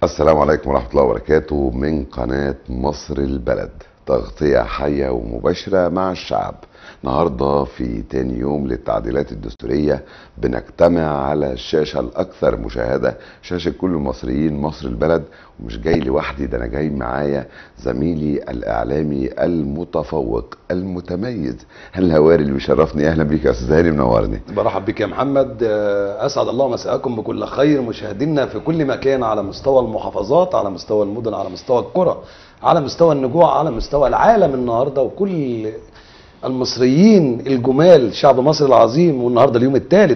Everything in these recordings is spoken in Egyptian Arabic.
السلام عليكم ورحمة الله وبركاته من قناة مصر البلد تغطية حية ومباشرة مع الشعب النهاردة في تاني يوم للتعديلات الدستورية بنجتمع على الشاشة الأكثر مشاهدة شاشة كل المصريين مصر البلد ومش جاي لوحدي ده أنا جاي معايا زميلي الإعلامي المتفوق المتميز الهواري اللي بيشرفني أهلا بيك يا أستاذ هاني منورني برحب بك يا محمد آه، اسعد الله مساءكم بكل خير مشاهدينا في كل مكان على مستوى المحافظات على مستوى المدن على مستوى القرى على مستوى النجوع على مستوى العالم النهارده وكل المصريين الجمال شعب مصر العظيم والنهارده اليوم الثالث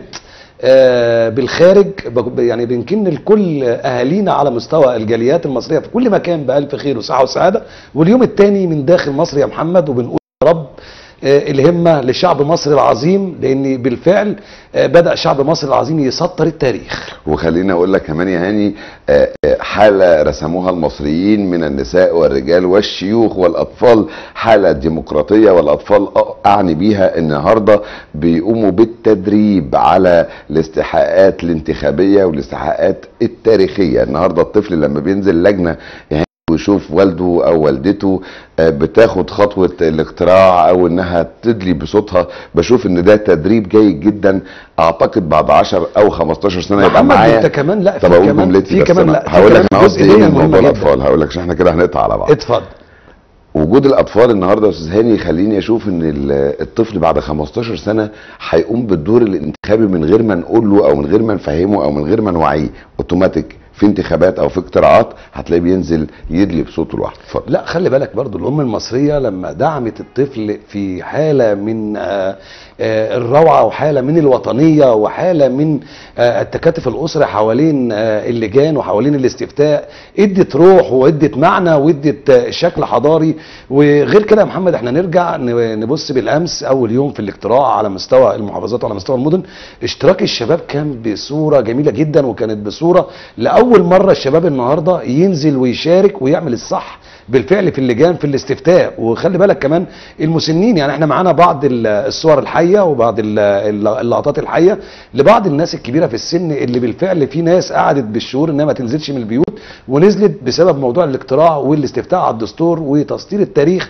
بالخارج بك- يعني بنكن لكل اهالينا على مستوى الجاليات المصريه في كل مكان بالف خير وصحه وسعاده واليوم الثاني من داخل مصر يا محمد وبنقول يا رب آه، الهمه لشعب مصر العظيم لان بالفعل آه، بدا شعب مصر العظيم يسطر التاريخ وخليني أقول لك كمان يا هاني آه، آه، حالة رسموها المصريين من النساء والرجال والشيوخ والأطفال حالة ديمقراطية والأطفال أ- أعني بيها النهاردة بيقوموا بالتدريب على الاستحقاقات الانتخابية والاستحقاقات التاريخية النهاردة الطفل لما بينزل لجنة يعني ويشوف والده او والدته آه، بتاخد خطوه الاقتراع او انها تدلي بصوتها بشوف ان ده تدريب جيد جدا اعتقد بعد 10 او 15 سنه يبقى محمد معايا انت كمان لا طب في اقول كمان جملتي في بس كمان أنا لا في هقول لك كمان انا جزء قصدي ايه تاني من مهم موضوع جدا. الاطفال هقول لك عشان احنا كده هنقطع على بعض اتفضل وجود الاطفال النهارده يا استاذ هاني يخليني اشوف ان ال- الطفل بعد 15 سنه هيقوم بالدور الانتخابي من غير ما نقول له او من غير ما نفهمه او من غير ما نوعيه اوتوماتيك في انتخابات او في اقتراعات هتلاقيه بينزل يدلي بصوته لوحده اتفضل لا خلي بالك برضو الام المصريه لما دعمت الطفل في حاله من آه، آه، الروعه وحاله من الوطنيه وحاله من آه، التكاتف الاسري حوالين آه، اللجان وحوالين الاستفتاء ادت روح وادت معنى وادت آه، شكل حضاري وغير كده يا محمد احنا نرجع ن- نبص بالامس اول يوم في الاقتراع على مستوى المحافظات وعلى مستوى المدن اشتراك الشباب كان بصوره جميله جدا وكانت بصوره لاول مره الشباب النهارده ينزل ويشارك ويعمل الصح بالفعل في اللجان في الاستفتاء وخلي بالك كمان المسنين يعني احنا معانا بعض ال- الصور الحيه وبعض ال- الل- اللقطات الحيه لبعض الناس الكبيره في السن اللي بالفعل في ناس قعدت بالشهور انها ما تنزلش من البيوت ونزلت بسبب موضوع الاقتراع والاستفتاء على الدستور وتسطير التاريخ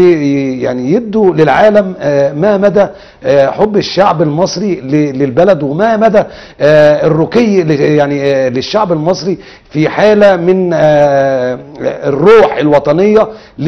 ويعني يدوا للعالم آه، ما مدى آه، حب الشعب المصري ل- للبلد وما مدى آه، الرقي ل- يعني آه، للشعب المصري في حاله من آه، الروح الوطنيه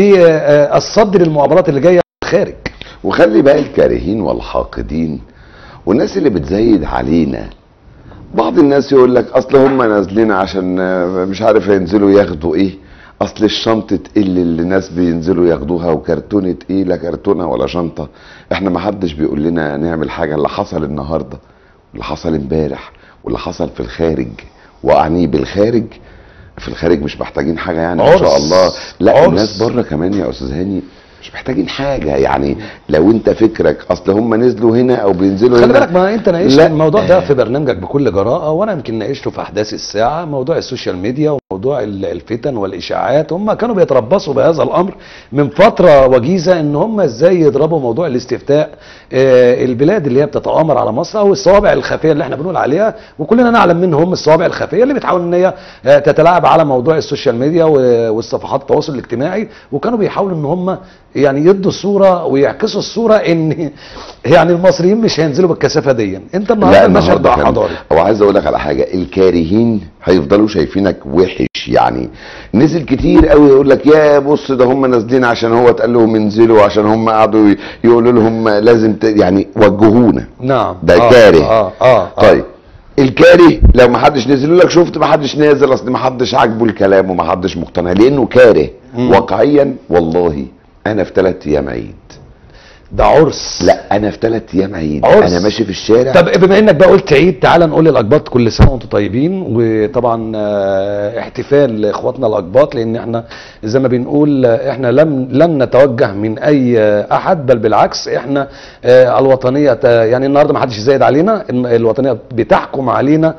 للصد للمؤامرات اللي جايه من الخارج وخلي بقى الكارهين والحاقدين والناس اللي بتزايد علينا بعض الناس يقول لك اصل هم نازلين عشان آه، مش عارف هينزلوا ياخدوا ايه اصل الشنطة ايه اللي الناس بينزلوا ياخدوها وكرتونة ايه لا كرتونة ولا شنطة احنا ما حدش بيقول لنا نعمل حاجة اللي حصل النهاردة واللي حصل امبارح واللي حصل في الخارج واعني بالخارج في الخارج مش محتاجين حاجة يعني ما شاء عرس. الله لا عرس. الناس بره كمان يا استاذ هاني مش محتاجين حاجة يعني لو انت فكرك اصل هم نزلوا هنا او بينزلوا خلي هنا بالك ما انت ناقشت لا. الموضوع ده في برنامجك بكل جراءه وانا يمكن ناقشته في احداث الساعه موضوع السوشيال ميديا وموضوع ال- الفتن والاشاعات هم كانوا بيتربصوا بهذا الامر من فتره وجيزه ان هم ازاي يضربوا موضوع الاستفتاء آه، البلاد اللي هي بتتآمر على مصر او الصوابع الخفيه اللي احنا بنقول عليها وكلنا نعلم منهم الصوابع الخفيه اللي بتحاول ان هي آه، تتلاعب على موضوع السوشيال ميديا و- والصفحات التواصل الاجتماعي وكانوا بيحاولوا ان هم يعني يدوا الصوره ويعكسوا الصوره ان يعني المصريين مش هينزلوا بالكثافه دي انت النهارده المشهد النهارده بقى كان- حضاري هو عايز اقول لك على حاجه الكارهين هيفضلوا شايفينك وحش يعني نزل كتير قوي يقول لك يا بص ده هم نازلين عشان هو اتقال لهم انزلوا عشان هم قعدوا ي- يقولوا لهم لازم ت... يعني وجهونا نعم ده آه كاره. اه اه, آه. طيب الكاره لو ما حدش نزل يقول لك شفت ما حدش نازل اصل ما حدش عاجبه الكلام وما حدش مقتنع لانه كاره مم. واقعيا والله انا في ثلاث ايام عيد ده عرس لا انا في ثلاث ايام عيد عرس. انا ماشي في الشارع طب بما انك بقى قلت عيد تعال نقول للاقباط كل سنه وانتم طيبين وطبعا آه، احتفال لاخواتنا الاقباط لان احنا زي ما بنقول آه، احنا لم لن نتوجه من اي آه، احد بل بالعكس احنا آه، الوطنيه ت- يعني النهارده ما حدش يزايد علينا إن الوطنيه بتحكم علينا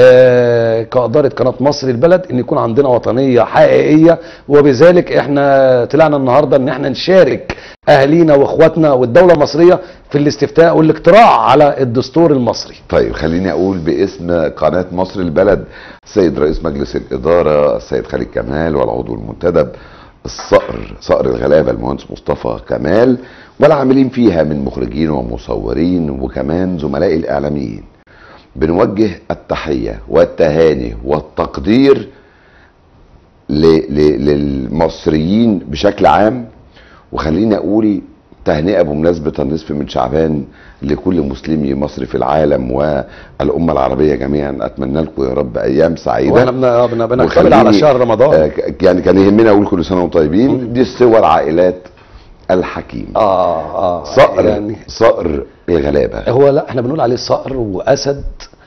آه، كاداره قناه مصر البلد ان يكون عندنا وطنيه حقيقيه وبذلك احنا طلعنا النهارده ان احنا نشارك اهالينا واخواتنا والدوله المصريه في الاستفتاء والاقتراع على الدستور المصري طيب خليني اقول باسم قناه مصر البلد السيد رئيس مجلس الاداره السيد خالد كمال والعضو المنتدب الصقر صقر الغلابه المهندس مصطفى كمال والعاملين فيها من مخرجين ومصورين وكمان زملاء الاعلاميين بنوجه التحيه والتهاني والتقدير ل- ل- للمصريين بشكل عام وخليني اقول تهنئه بمناسبه النصف من شعبان لكل مسلمي مصر في العالم والامه العربيه جميعا اتمنى لكم يا رب ايام سعيده واحنا بن- بن- بنقبل وخليني- على شهر رمضان آه، ك- يعني كان يهمنا اقول كل سنه وانتم طيبين دي الصور عائلات الحكيم اه اه صقر يعني صقر الغلابه هو لا احنا بنقول عليه صقر واسد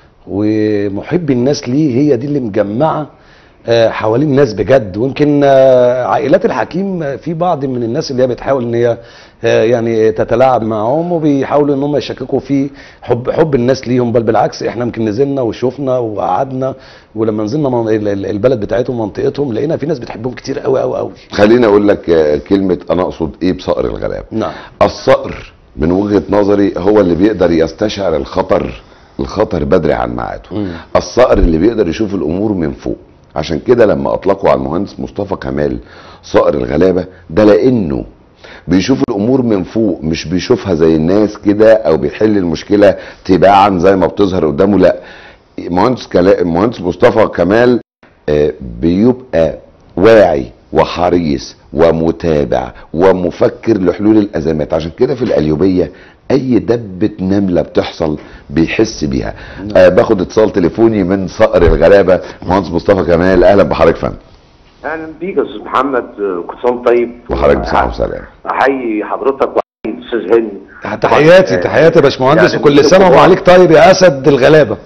ومحب الناس ليه هي دي اللي مجمعه آه، حوالين ناس بجد ويمكن آه، عائلات الحكيم آه، في بعض من الناس اللي هي بتحاول ان هي آه، يعني تتلاعب معاهم وبيحاولوا ان هم يشككوا في حب حب الناس ليهم بل بالعكس احنا يمكن نزلنا وشفنا وقعدنا ولما نزلنا من- ال- ال- البلد بتاعتهم منطقتهم لقينا في ناس بتحبهم كتير قوي قوي قوي خليني اقول لك آه، كلمه انا اقصد ايه بصقر الغلابه نعم الصقر من وجهه نظري هو اللي بيقدر يستشعر الخطر الخطر بدري عن ميعاده مم. الصقر اللي بيقدر يشوف الامور من فوق عشان كده لما اطلقوا على المهندس مصطفى كمال صقر الغلابه ده لانه بيشوف الامور من فوق مش بيشوفها زي الناس كده او بيحل المشكله تباعا زي ما بتظهر قدامه لا مهندس كلا... مهندس مصطفى كمال آه، بيبقى واعي وحريص ومتابع ومفكر لحلول الازمات عشان كده في القليوبيه اي دبه نمله بتحصل بيحس بيها آه باخد اتصال تليفوني من صقر الغلابه مهندس مصطفى كمال اهلا بحضرتك فندم اهلا بيك يا استاذ محمد كل سنه وأنت طيب وحضرتك بصحه وسلامه احيي حضرتك واحيي الاستاذ هاني تحياتي تحياتي يا باشمهندس يعني وكل سنه طبعاً. وعليك طيب يا اسد الغلابه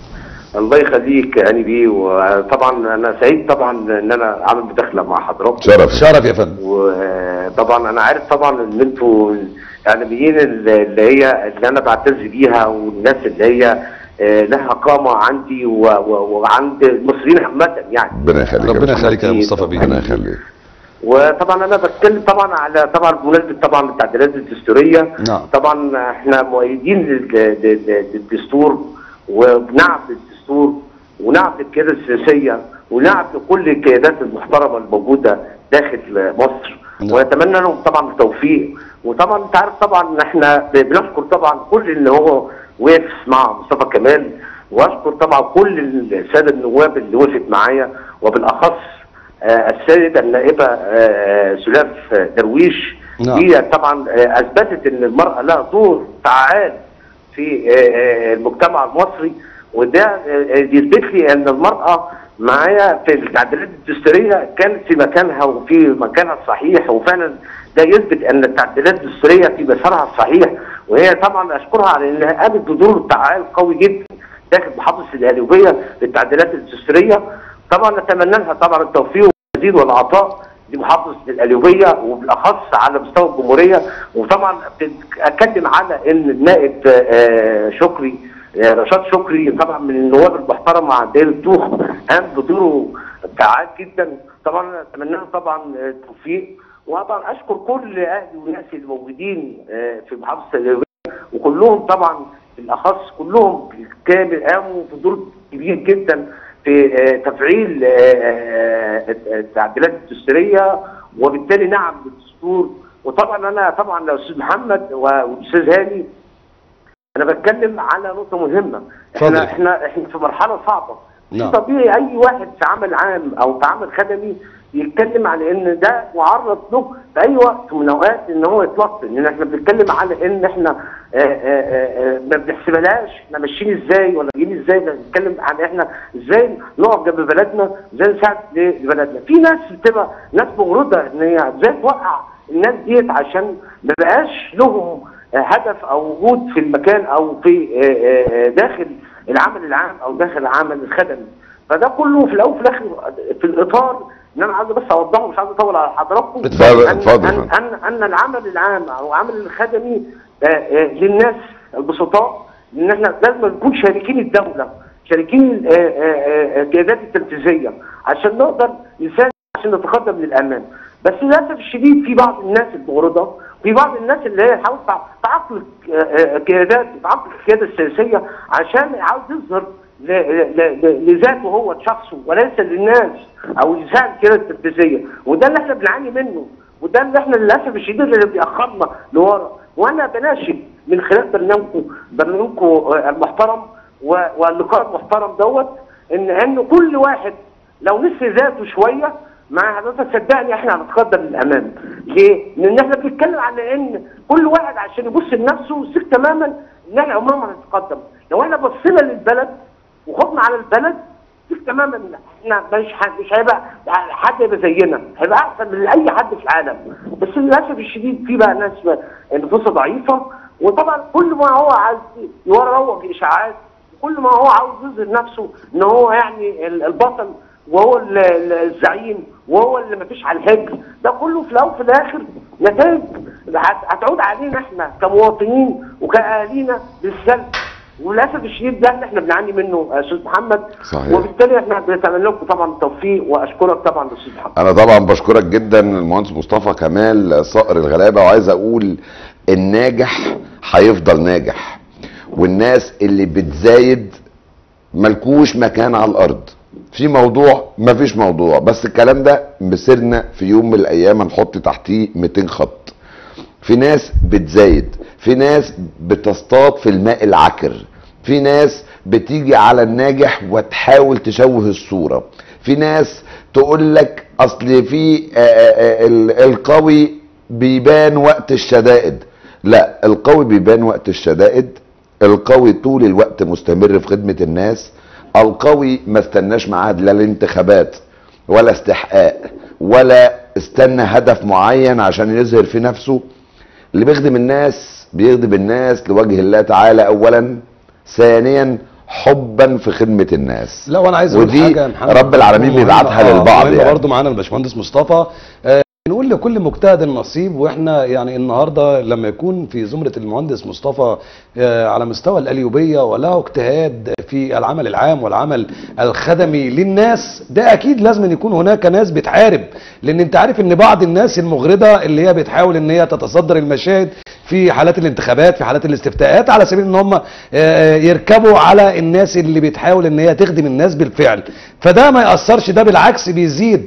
الله يخليك يا هاني بيه وطبعا انا سعيد طبعا ان انا عامل مداخله مع حضرتك شرف شرف يا فندم وطبعا انا عارف طبعا ان انتوا الاعلاميين اللي هي اللي انا بعتز بيها والناس اللي هي آه، لها قامه عندي و- و- وعند المصريين عامه يعني ربنا يخليك يا ربنا باشمهندس. يخليك يا مصطفى بيه ربنا يخليك وطبعا انا بتكلم طبعا على طبعا بمناسبه طبعا التعديلات الدستوريه نعم. طبعا احنا مؤيدين لل- لل- للدستور وبنعم للدستور ونعم للقياده السياسيه ونعم لكل القيادات المحترمه الموجوده داخل مصر نعم. ونتمنى لهم طبعا التوفيق وطبعا انت عارف طبعا ان احنا بنشكر طبعا كل اللي هو وقف مع مصطفى كمال واشكر طبعا كل الساده النواب اللي وقفت معايا وبالاخص آه، السيدة النائبة آه، سلاف درويش نعم. هي طبعا آه، أثبتت أن المرأة لها دور فعال في آه، آه، المجتمع المصري وده آه، آه، يثبت لي أن المرأة معايا في التعديلات الدستورية كانت في مكانها وفي مكانها الصحيح وفعلا ده يثبت أن التعديلات الدستورية في مسارها الصحيح وهي طبعا أشكرها على أنها قامت بدور فعال قوي جدا داخل محافظة القليوبية للتعديلات الدستورية طبعا نتمنى لها طبعا التوفيق والمزيد والعطاء لمحافظه القليوبيه وبالاخص على مستوى الجمهوريه وطبعا اتكلم على ان النائب آه، شكري آه، رشاد شكري طبعا من النواب المحترمه عن دايره التوخ قام بدوره فعال جدا طبعا اتمنى له طبعا آه، التوفيق وطبعا اشكر كل اهلي وناسي الموجودين آه، في محافظه القليوبيه وكلهم طبعا بالاخص كلهم بالكامل قاموا بدور كبير جدا في آه، تفعيل آه، آه، التعديلات الدستوريه وبالتالي نعم بالدستور وطبعا انا طبعا لو استاذ محمد والاستاذ هاني انا بتكلم على نقطه مهمه اتفضل. احنا احنا احنا في مرحله صعبه نعم. طبيعي اي واحد في عمل عام او في عمل خدمي يتكلم على ان ده معرض له في اي وقت من الاوقات ان هو يتوطن لان احنا بنتكلم على ان احنا آه، آه، آه، آه، ما بنحسبهاش احنا ماشيين ازاي ولا جايين ازاي بنتكلم عن احنا ازاي نقف جنب بلدنا ازاي نساعد لبلدنا في ناس بتبقى ناس مغرضه ان هي ازاي توقع الناس ديت عشان ما بقاش لهم آه، هدف او وجود في المكان او في آه، آه، داخل العمل العام او داخل العمل الخدمي فده كله في الاول وفي الاخر في الاطار ان انا عايز بس اوضحه مش عايز اطول على حضراتكم اتفضل، أن- اتفضل. أن, أن, ان العمل العام او العمل الخدمي آه، آه، للناس البسطاء ان احنا لازم نكون شاركين الدوله شاركين آه، آه، آه، القيادات التنفيذيه عشان نقدر نساعد عشان نتقدم للامام بس للاسف الشديد في بعض الناس المغرضه في بعض الناس اللي هي حاول تع- تعطل آه، آه، قيادات تعطل القياده السياسيه عشان عاوز يظهر ل- ل- ل- لذاته هو شخصه وليس للناس او يساعد القياده التنفيذيه وده اللي احنا بنعاني منه وده اللي احنا للاسف الشديد اللي بيأخرنا لورا وانا بناشد من خلال برنامجكم برنامجكم آه، المحترم و- واللقاء المحترم دوت ان ان كل واحد لو نسي ذاته شويه مع حضرتك صدقني احنا هنتقدم للامام ليه؟ لان احنا بنتكلم على ان كل واحد عشان يبص لنفسه ثق تماما ان احنا عمرنا ما هنتقدم لو احنا بصينا للبلد وخدنا على البلد ثق تماما ان احنا مش ح- مش هيبقى حد يبقى زينا هيبقى احسن من اي حد في العالم بس للاسف الشديد في بقى ناس نفوسها ضعيفه وطبعا كل ما هو عايز يروج اشاعات كل ما هو عاوز يظهر نفسه ان هو يعني ال- البطل وهو ال- ال- الزعيم وهو اللي مفيش على الهجر ده كله في الاول وفي الاخر نتائج هت- هتعود علينا احنا كمواطنين وكاهالينا بالسلب وللاسف الشديد ده اللي احنا بنعاني منه يا استاذ محمد صحيح. وبالتالي احنا بنتمنى لكم طبعا التوفيق واشكرك طبعا استاذ محمد انا طبعا بشكرك جدا المهندس مصطفى كمال صقر الغلابه وعايز اقول الناجح هيفضل ناجح والناس اللي بتزايد ملكوش مكان على الارض في موضوع مفيش موضوع بس الكلام ده مسيرنا في يوم من الايام هنحط تحتيه 200 خط في ناس بتزايد في ناس بتصطاد في الماء العكر في ناس بتيجي على الناجح وتحاول تشوه الصورة في ناس تقول لك اصل في آه، آه، آه، ال- القوي بيبان وقت الشدائد لا القوي بيبان وقت الشدائد القوي طول الوقت مستمر في خدمة الناس القوي ما استناش معاد لا الانتخابات ولا استحقاق ولا استنى هدف معين عشان يظهر في نفسه اللي بيخدم الناس بيخدم الناس لوجه الله تعالى اولا ثانيا حبا في خدمة الناس لا وانا عايز اقول ودي حاجه يا محمد رب العالمين مهمة. بيبعتها آه، للبعض مهمة يعني. برضه معانا الباشمهندس مصطفى آه، نقول لكل مجتهد النصيب واحنا يعني النهارده لما يكون في زمره المهندس مصطفى آه، على مستوى القليوبيه وله اجتهاد في العمل العام والعمل الخدمي للناس ده اكيد لازم أن يكون هناك ناس بتحارب لان انت عارف ان بعض الناس المغرضه اللي هي بتحاول ان هي تتصدر المشاهد في حالات الانتخابات في حالات الاستفتاءات على سبيل ان هم آه، يركبوا على الناس اللي بتحاول ان هي تخدم الناس بالفعل فده ما يأثرش ده بالعكس بيزيد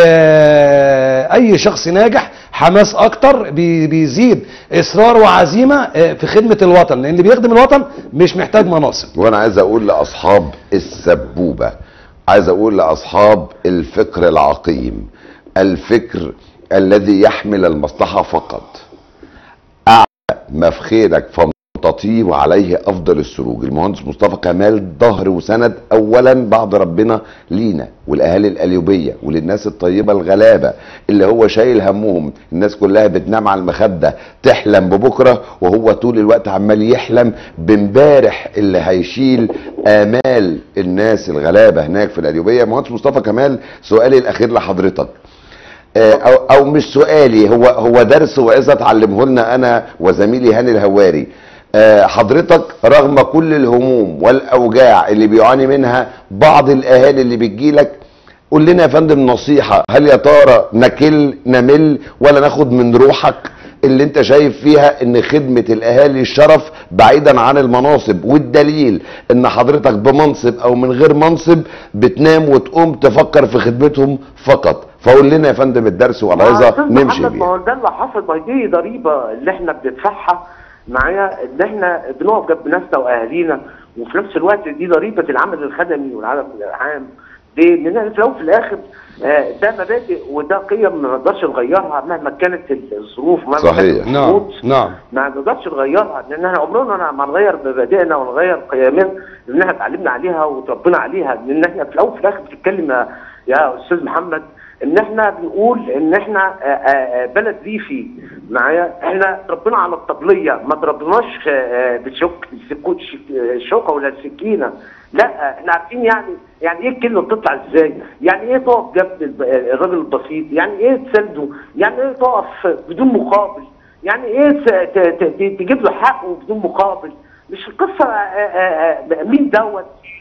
آه، اي شخص ناجح حماس اكتر بي- بيزيد اصرار وعزيمه آه، في خدمه الوطن لان اللي بيخدم الوطن مش محتاج مناصب وانا عايز اقول لاصحاب السبوبه عايز اقول لاصحاب الفكر العقيم الفكر الذي يحمل المصلحه فقط اعلى ما في خيرك فامتطيه وعليه افضل السروج المهندس مصطفى كمال ظهر وسند اولا بعد ربنا لينا والاهالي القليوبيه وللناس الطيبه الغلابه اللي هو شايل همهم الناس كلها بتنام على المخده تحلم ببكره وهو طول الوقت عمال يحلم بامبارح اللي هيشيل امال الناس الغلابه هناك في القليوبيه مهندس مصطفى كمال سؤالي الاخير لحضرتك آه، او او مش سؤالي هو هو درس وعظه اتعلمه لنا انا وزميلي هاني الهواري آه، حضرتك رغم كل الهموم والاوجاع اللي بيعاني منها بعض الاهالي اللي بتجيلك قول لنا يا فندم نصيحه هل يا ترى نكل نمل ولا ناخد من روحك اللي انت شايف فيها ان خدمة الاهالي الشرف بعيدا عن المناصب والدليل ان حضرتك بمنصب او من غير منصب بتنام وتقوم تفكر في خدمتهم فقط فقول لنا يا فندم الدرس ما والعظة أستاذ نمشي محمد، ما هو بيها ده اللي حصل ما هي دي ضريبه اللي احنا بندفعها معايا ان احنا بنقف جنب ناسنا واهالينا وفي نفس الوقت دي ضريبه العمل الخدمي والعمل العام ليه؟ لان احنا في الاول وفي الاخر آه، ده مبادئ وده قيم ما نقدرش نغيرها مهما كانت الظروف ومهما صحيح. كانت نعم الشروط. نعم ما نقدرش نغيرها لان احنا عمرنا ما نغير مبادئنا ونغير قيمنا لان احنا اتعلمنا عليها وتربينا عليها لان احنا في الاول وفي الاخر بتتكلم يا- يا استاذ محمد ان احنا بنقول ان احنا آه، آه، آه، بلد ريفي معايا احنا تربينا على الطبليه ما تربيناش آه، بالشوك السكو- الشوكه ولا السكينه لا احنا عارفين يعني يعني ايه الكلمه بتطلع ازاي؟ يعني ايه تقف جنب الب- الراجل البسيط؟ يعني ايه تسنده؟ يعني ايه تقف بدون مقابل؟ يعني ايه ت- ت- ت- تجيب له حقه بدون مقابل؟ مش القصه آه، آه، آه، مين دوت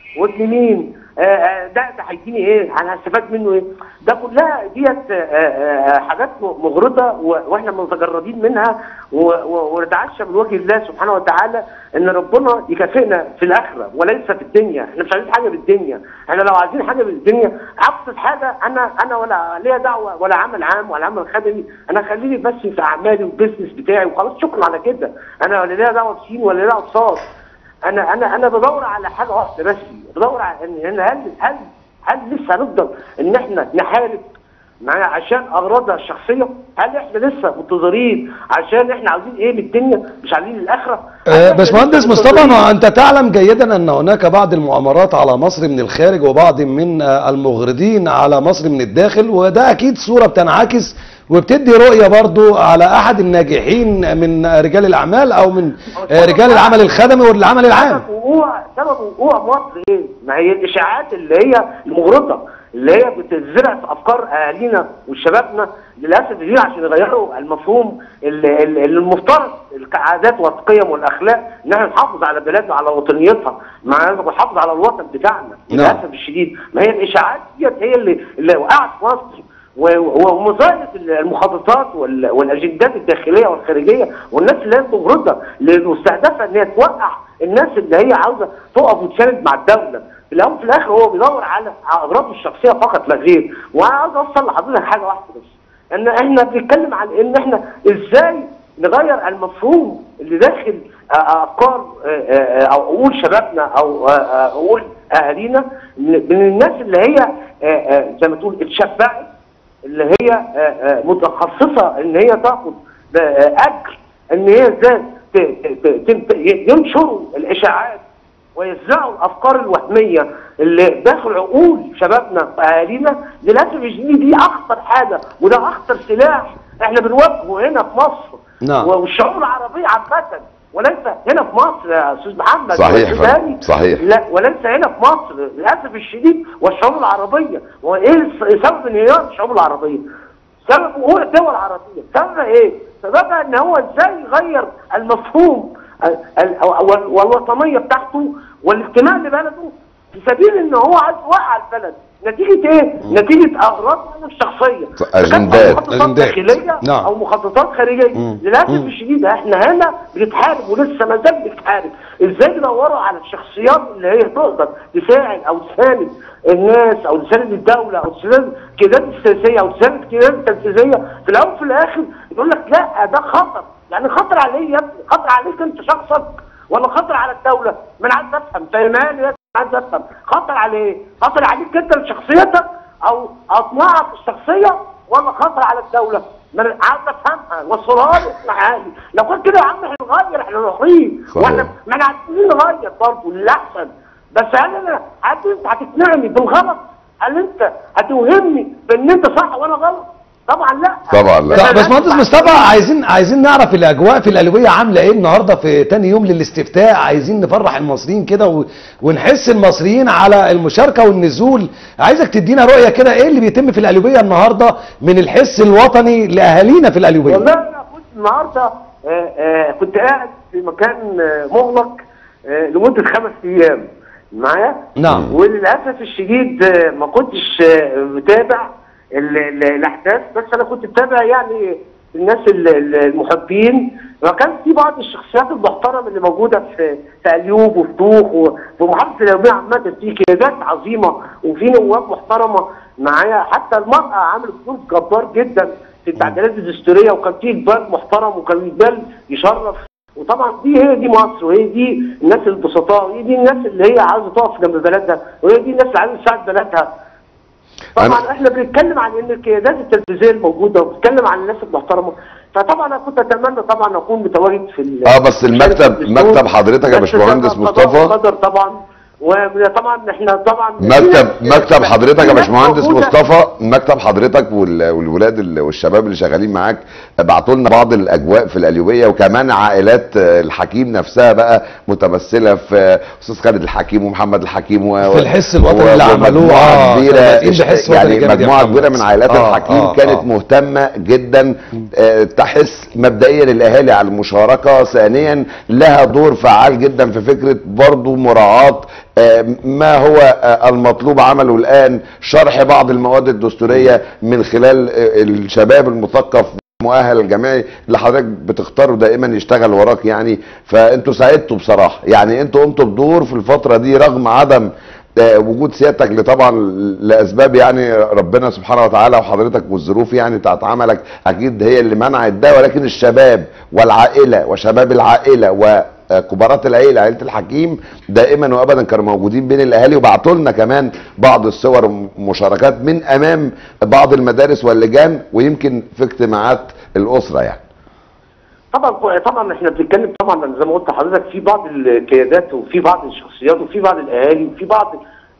وابن مين آه، آه، ده ده هيديني ايه انا هستفاد منه ايه ده كلها ديت آه، آه، حاجات مغرضه و- واحنا متجردين منها و- و- ونتعشى من وجه الله سبحانه وتعالى ان ربنا يكافئنا في الاخره وليس في الدنيا احنا مش عايزين حاجه بالدنيا احنا لو عايزين حاجه بالدنيا ابسط حاجه انا انا ولا ليا دعوه ولا عمل عام ولا عمل خدمي انا خليني بس في اعمالي والبيزنس بتاعي وخلاص شكرا على كده انا ولا ليا دعوه بسين ولا ليا دعوه بصاد انا انا انا بدور على حاجه واحده بس بدور على ان إن هل هل هل لسه هنفضل ان احنا نحارب معايا عشان اغراضها الشخصيه هل احنا لسه منتظرين عشان احنا عاوزين ايه من الدنيا مش عايزين الاخره هل آه، إحنا باشمهندس لسه مصطفى منتظرين؟ ما انت تعلم جيدا ان هناك بعض المؤامرات على مصر من الخارج وبعض من آه، المغردين على مصر من الداخل وده اكيد صورة بتنعكس وبتدي رؤية برضو على احد الناجحين من رجال الاعمال او من آه، رجال العمل الخدمي والعمل العام سبب وقوع سبب وقوع مصر ايه؟ ما هي الاشاعات اللي هي المغرضه اللي هي بتزرع في افكار اهالينا وشبابنا للاسف دي عشان يغيروا المفهوم اللي اللي المفترض العادات والقيم والاخلاق ان احنا نحافظ على بلادنا على وطنيتها مع ونحافظ على الوطن بتاعنا للاسف الشديد ما هي الاشاعات ديت هي اللي اللي وقعت في مصر و- ومظاهره المخططات وال- والاجندات الداخليه والخارجيه والناس اللي هي مغرضه المستهدفه ان هي توقع الناس اللي هي عاوزه تقف وتساند مع الدوله في الاول وفي الاخر هو بيدور على على اغراضه الشخصيه فقط لا غير وانا عاوز اوصل لحضرتك حاجه واحده بس ان احنا بنتكلم عن ان احنا ازاي نغير المفهوم اللي داخل آه، افكار آه، آه، او عقول شبابنا او آه، آه، عقول اهالينا من من الناس اللي هي آه، آه، زي ما تقول اتشبعت اللي هي آه، آه، متخصصه ان هي تاخد آه، اجر ان هي ازاي ت- ت- ت- ت- ينشروا الاشاعات ويزرعوا الافكار الوهميه اللي داخل عقول شبابنا واهالينا للاسف الشديد دي اخطر حاجه وده اخطر سلاح احنا بنواجهه هنا في مصر نعم. والشعوب العربيه عامه وليس هنا في مصر يا استاذ محمد صحيح والسوداني. فندم، صحيح. لا وليس هنا في مصر للاسف الشديد والشعوب العربيه وايه الس- سبب انهيار الشعوب العربيه؟ سبب وقوع الدول العربيه سببها ايه؟ سببها ان هو ازاي يغير المفهوم ال- ال- وال- والوطنيه بتاعته والانتماء لبلده في سبيل ان هو عايز يوقع البلد نتيجه ايه؟ نتيجه اغراض الشخصيه أجندات. إذا كانت مخططات أجندات. داخليه نعم. او مخططات خارجيه مم. للاسف مم. الشديد احنا هنا بنتحارب ولسه ما زال بنتحارب ازاي ندوروا على الشخصيات اللي هي تقدر تساعد او تساند الناس او تساند الدوله او تساند القيادات السياسيه او تساند القيادات التنفيذيه في الاول وفي الاخر يقول لك لا ده خطر يعني خطر عليه يا ابني خطر عليك انت شخصك ولا خطر على الدوله ما انا عايز افهم فاهماني يا عايز افهم خطر عليه خطر عليك انت لشخصيتك او اطماعك الشخصيه ولا خطر على الدوله ما انا عايز افهمها وصلها لي اسمعها لي لو كان كده يا عم هنغير احنا نحيي صحيح. واحنا ما انا عايزين نغير برضه للاحسن بس هل انا هل انت هتقنعني بالغلط؟ هل انت هتوهمني بان انت صح وانا غلط؟ طبعا لا طبعا لا. طب باشمهندس مصطفى عايزين عايزين نعرف الاجواء في القليوبيه عامله ايه النهارده في تاني يوم للاستفتاء عايزين نفرح المصريين كده و... ونحس المصريين على المشاركه والنزول عايزك تدينا رؤيه كده ايه اللي بيتم في القليوبيه النهارده من الحس الوطني لاهالينا في القليوبيه والله انا كنت النهارده آه، آه، كنت قاعد في مكان آه، مغلق آه، لمده خمس ايام معايا نعم وللاسف الشديد آه، ما كنتش آه، متابع ال- ال- الاحداث بس انا كنت متابع يعني الناس ال- ال- المحبين وكان في بعض الشخصيات المحترمه اللي موجوده في في اليوب وفي دوخ وفي محافظه اليوبيه عامه في قيادات عظيمه وفي نواب محترمه معايا حتى المراه عملت دور جبار جدا في التعديلات الدستوريه وكان في اقبال محترم وكان اقبال يشرف وطبعا دي هي دي مصر وهي دي الناس البسطاء وهي دي الناس اللي هي عايزه تقف جنب بلدها وهي دي الناس اللي عايزه تساعد بلدها طبعا أنا- احنا بنتكلم عن ان القيادات التنفيذيه الموجوده وبنتكلم عن الناس المحترمه فطبعا انا كنت اتمنى طبعا اكون متواجد في ال- اه بس المكتب الدستور. مكتب حضرتك يا بس باشمهندس ده قضاء مصطفى وقدر طبعا وطبعا احنا طبعا مكتب مكتب حضرتك يا في ناس باشمهندس موجودة. مصطفى مكتب حضرتك وال- والولاد ال- والشباب اللي شغالين معاك بعتوا لنا بعض الاجواء في القليوبيه وكمان عائلات آه، الحكيم نفسها بقى متمثله في آه، استاذ خالد الحكيم ومحمد الحكيم و... في الحس الوطني اللي و- عملوه، ومجموعة آه، كبيره بادئين بحس وطني يعني جامد يا مجموعه محمد. كبيره من عائلات آه، الحكيم آه، كانت آه. مهتمه جدا آه، تحس مبدئيا الاهالي على المشاركه ثانيا لها دور فعال جدا في فكره برضو مراعاه آه، ما هو آه، المطلوب عمله الان شرح بعض المواد الدستوريه من خلال آه، الشباب المثقف مؤهل الجامعي اللي حضرتك بتختاره دائما يشتغل وراك يعني فانتوا ساعدتوا بصراحه يعني انتوا قمتوا بدور في الفتره دي رغم عدم آه، وجود سيادتك اللي طبعا لاسباب يعني ربنا سبحانه وتعالى وحضرتك والظروف يعني بتاعت عملك اكيد هي اللي منعت ده ولكن الشباب والعائله وشباب العائله وكبارات العيله عيله الحكيم دائما وابدا كانوا موجودين بين الاهالي وبعتوا لنا كمان بعض الصور ومشاركات من امام بعض المدارس واللجان ويمكن في اجتماعات الاسره يعني طبعا طبعا احنا بنتكلم طبعا زي ما قلت لحضرتك في بعض القيادات وفي بعض الشخصيات وفي بعض الاهالي وفي بعض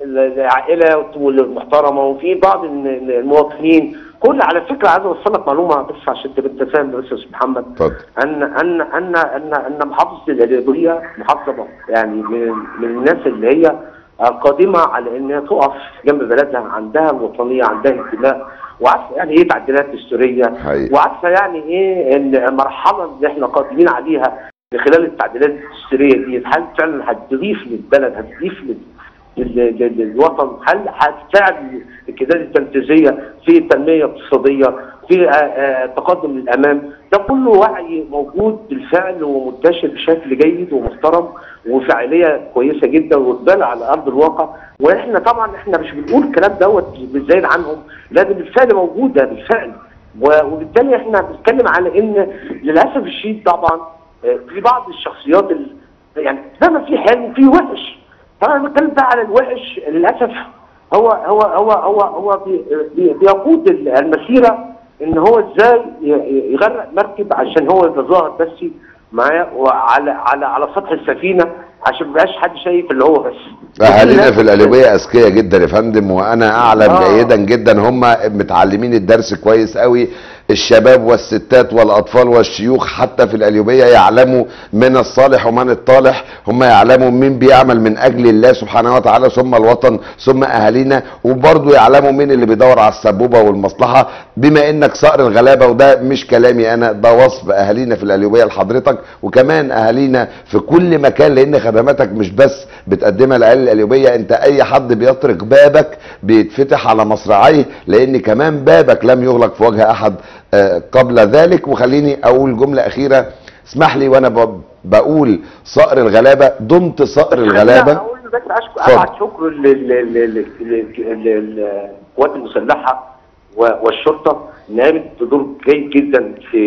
العائله المحترمه وفي بعض المواطنين كل على فكره عايز اوصل لك معلومه بس عشان تبقى انت فاهم بس يا استاذ محمد اتفضل ان ان ان ان ان محافظه القليوبيه محافظه يعني من من الناس اللي هي قادمه على انها تقف جنب بلدها عندها الوطنيه عندها انتماء وعارفه يعني ايه تعديلات دستوريه حقيقي. وعارفه يعني ايه ان المرحله اللي احنا قادمين عليها من خلال التعديلات الدستوريه دي هل فعلا هتضيف للبلد هتضيف لل- لل- لل- للوطن هل هتساعد القيادات التنفيذيه في التنميه الاقتصاديه في آه، آه، تقدم للامام ده كله وعي موجود بالفعل ومنتشر بشكل جيد ومحترم وفاعليه كويسه جدا واقبال على ارض الواقع واحنا طبعا احنا مش بنقول الكلام دوت بالزايد عنهم لا ده بالفعل موجوده بالفعل و- وبالتالي احنا بنتكلم على ان للاسف الشديد طبعا آه، في بعض الشخصيات ال- يعني زي ما في حلو في وحش طبعا بنتكلم بقى على الوحش للاسف هو هو هو هو هو بي بي بيقود المسيره ان هو ازاي ي- يغرق مركب عشان هو يتظاهر بس معاه وعلى على على سطح السفينه عشان ما يبقاش حد شايف اللي هو بس اهالينا في القليوبيه اذكياء جدا يا فندم وانا اعلم آه. جيدا جدا هم متعلمين الدرس كويس قوي الشباب والستات والاطفال والشيوخ حتى في القليوبيه يعلموا من الصالح ومن الطالح هم يعلموا مين بيعمل من اجل الله سبحانه وتعالى ثم الوطن ثم اهالينا وبرضه يعلموا مين اللي بيدور على السبوبه والمصلحه بما انك صقر الغلابه وده مش كلامي انا ده وصف اهالينا في القليوبيه لحضرتك وكمان اهالينا في كل مكان لان خدماتك مش بس بتقدمها لاهالي القليوبيه انت اي حد بيطرق بابك بيتفتح على مصراعيه لان كمان بابك لم يغلق في وجه احد آه، قبل ذلك وخليني اقول جمله اخيره اسمح لي وانا ب- بقول صقر الغلابه دمت صقر الغلابه لا، اقول بس أشكر اتفضل. ابعت شكر لل- لل- لل- لل- لل- للقوات المسلحه و- والشرطه ان قامت بدور جيد جدا في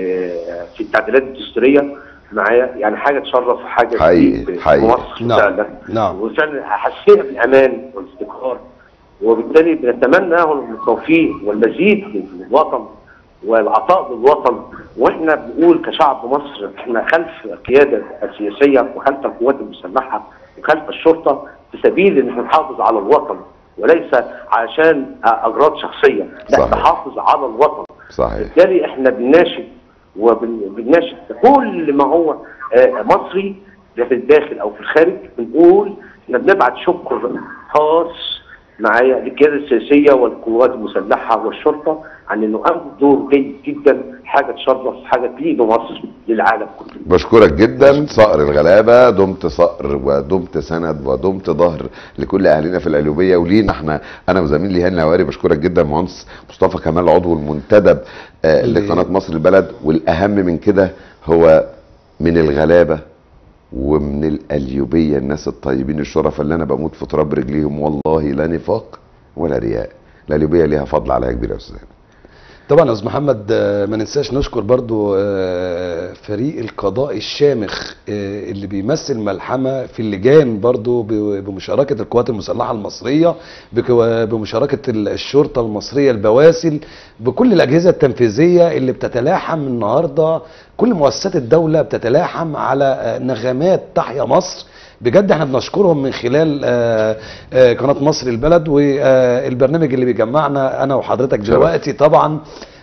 في التعديلات الدستوريه معايا يعني حاجه تشرف وحاجه حقيقي، تليق حقيقي. بمصر نعم، فعلا نعم. وفعلا حسينا بالامان والاستقرار وبالتالي بنتمنى لهم التوفيق والمزيد للوطن والعطاء للوطن واحنا بنقول كشعب مصر احنا خلف القياده السياسيه وخلف القوات المسلحه وخلف الشرطه في سبيل ان احنا نحافظ على الوطن وليس عشان اغراض شخصيه لا صحيح. نحافظ على الوطن صحيح بالتالي احنا بنناشد وبنناشد كل ما هو آه، مصري ده في الداخل او في الخارج بنقول احنا بنبعت شكر خاص معايا للقياده السياسيه والقوات المسلحه والشرطه عن انه قاموا بدور جيد جدا حاجه تشرف حاجه تليق بمصر للعالم كله. بشكرك جدا صقر الغلابه دمت صقر ودمت سند ودمت ظهر لكل اهالينا في القليوبيه ولينا احنا انا وزميلي هاني نواري بشكرك جدا مهندس مصطفى كمال عضو المنتدب آه اللي- لقناه مصر البلد والاهم من كده هو من الغلابه ومن القليوبيه الناس الطيبين الشرفاء اللي انا بموت في تراب رجليهم والله لا نفاق ولا رياء القليوبيه ليها فضل عليا كبير يا استاذ هاني. طبعا يا استاذ محمد آه، ما ننساش نشكر برضو آه، فريق القضاء الشامخ آه، اللي بيمثل ملحمه في اللجان برضو ب- بمشاركه القوات المسلحه المصريه بكو- بمشاركه ال- الشرطه المصريه البواسل بكل الاجهزه التنفيذيه اللي بتتلاحم النهارده كل مؤسسات الدوله بتتلاحم على آه، نغمات تحيا مصر بجد احنا بنشكرهم من خلال آه، آه، قناه مصر البلد والبرنامج اللي بيجمعنا انا وحضرتك شرف. دلوقتي طبعا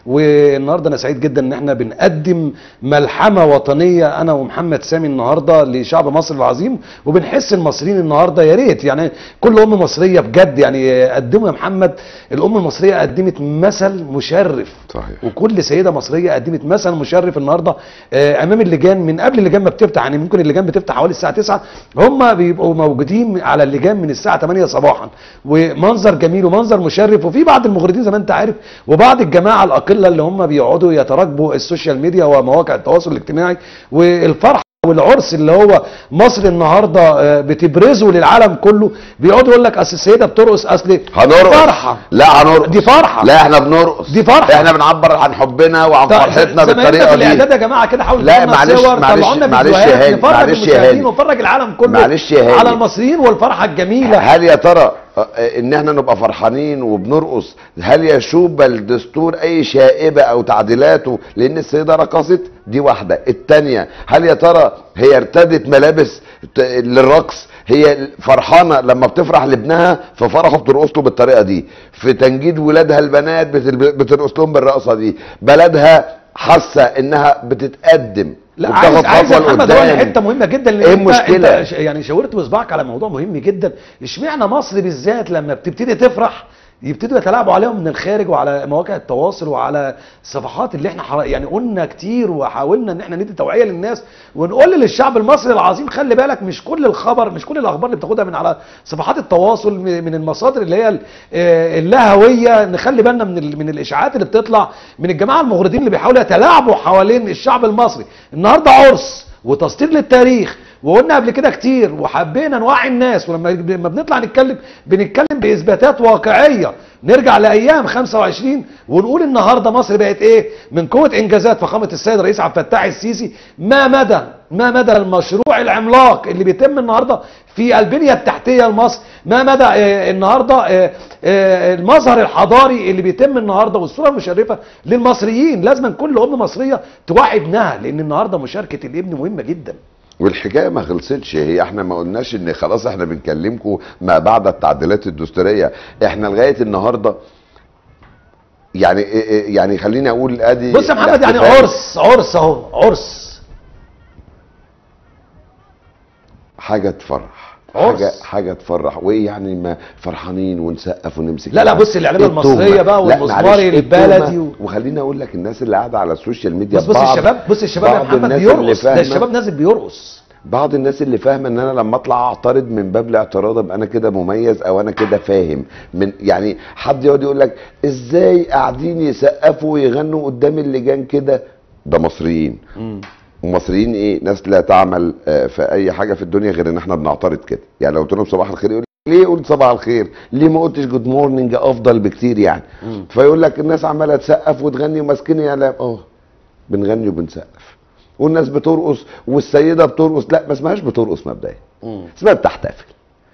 والنهارده انا سعيد جدا ان احنا بنقدم ملحمه وطنيه انا ومحمد سامي النهارده لشعب مصر العظيم وبنحس المصريين النهارده يا ريت يعني كل ام مصريه بجد يعني قدموا يا محمد الام المصريه قدمت مثل مشرف صحيح وكل سيده مصريه قدمت مثل مشرف النهارده آه، امام اللجان من قبل اللجان ما بتفتح يعني ممكن اللجان بتفتح حوالي الساعه 9 هم بيبقوا موجودين على اللجان من الساعه 8 صباحا ومنظر جميل ومنظر مشرف وفي بعض المغردين زي ما انت عارف وبعض الجماعه الاقله اللي هم بيقعدوا يتراكبوا السوشيال ميديا ومواقع التواصل الاجتماعي والفرحه والعرس اللي هو مصر النهارده آه، بتبرزه للعالم كله بيقعدوا يقول لك اصل السيده بترقص اصل هنرقص فرحه لا هنرقص دي فرحه لا احنا بنرقص دي فرحة. احنا بنعبر عن حبنا وعن طيب، فرحتنا زمايلنا بالطريقه في دي الاعداد يا جماعه كده حاولوا لا، تجيبوا لنا معلش- صور معلش- طلعوا لنا معلش يا فيديوهات هاني، نفرج معلش يا المشاهدين هاني. ونفرج العالم كله معلش يا هاني. على المصريين والفرحه الجميله هل يا ترى آه، ان احنا نبقى فرحانين وبنرقص هل يشوب الدستور اي شائبه او تعديلاته لان السيده رقصت دي واحده التانية هل يا ترى هي ارتدت ملابس ت- للرقص هي فرحانه لما بتفرح لابنها ففرحه بترقص له بالطريقه دي في تنجيد ولادها البنات بتل- بترقص لهم بالرقصه دي بلدها حاسه انها بتتقدم لا وبتاخد عايز عايز يا خطوة محمد لقدام. اقول حته مهمه جدا لان إيه انت- المشكلة؟ انت ش- يعني شاورت بصبعك على موضوع مهم جدا اشمعنى مصر بالذات لما بتبتدي تفرح يبتدوا يتلاعبوا عليهم من الخارج وعلى مواقع التواصل وعلى الصفحات اللي احنا حر... يعني قلنا كتير وحاولنا ان احنا ندي توعيه للناس ونقول للشعب المصري العظيم خلي بالك مش كل الخبر مش كل الاخبار اللي بتاخدها من على صفحات التواصل م- من المصادر اللي هي ال- آه، اللاهويه نخلي بالنا من ال... من الاشاعات اللي بتطلع من الجماعه المغردين اللي بيحاولوا يتلاعبوا حوالين الشعب المصري النهارده عرس وتسطير للتاريخ وقلنا قبل كده كتير وحبينا نوعي الناس ولما لما بنطلع نتكلم بنتكلم باثباتات واقعيه نرجع لايام 25 ونقول النهارده مصر بقت ايه من قوه انجازات فخامه السيد الرئيس عبد الفتاح السيسي ما مدى ما مدى المشروع العملاق اللي بيتم النهارده في البنيه التحتيه لمصر ما مدى آه، النهارده آه، آه، المظهر الحضاري اللي بيتم النهارده والصوره المشرفه للمصريين لازم كل ام مصريه توعي ابنها لان النهارده مشاركه الابن مهمه جدا والحكايه ما خلصتش هي احنا ما قلناش ان خلاص احنا بنكلمكم ما بعد التعديلات الدستوريه احنا لغايه النهارده يعني إيه- إيه- يعني خليني اقول ادي بص يا محمد يعني الاحتفال. عرس عرس اهو عرس حاجه تفرح عرس. حاجه حاجه تفرح وايه يعني ما فرحانين ونسقف ونمسك لا لا بعض. بص الإعلام التهمة. المصرية بقى لا، والمزمار معلش، البلدي التهمة. و- وخليني اقول لك الناس اللي قاعده على السوشيال ميديا بص بص بعض- الشباب بص الشباب يا بعض محمد الناس اللي بيرقص ده فاهمة- الشباب نازل بيرقص بعض الناس اللي فاهمه ان انا لما اطلع اعترض من باب الاعتراض ابقى انا كده مميز او انا كده فاهم من يعني حد يقعد يقول لك ازاي قاعدين يسقفوا ويغنوا قدام اللجان كده ده مصريين ومصريين ايه ناس لا تعمل آه، في اي حاجه في الدنيا غير ان احنا بنعترض كده يعني لو قلت لهم صباح الخير يقول ليه قلت صباح الخير ليه ما قلتش جود مورنينج افضل بكتير يعني فيقول لك الناس عماله تسقف وتغني وماسكين اعلام اه بنغني وبنسقف والناس بترقص والسيده بترقص لا ما اسمهاش بترقص مبدئيا اسمها بتحتفل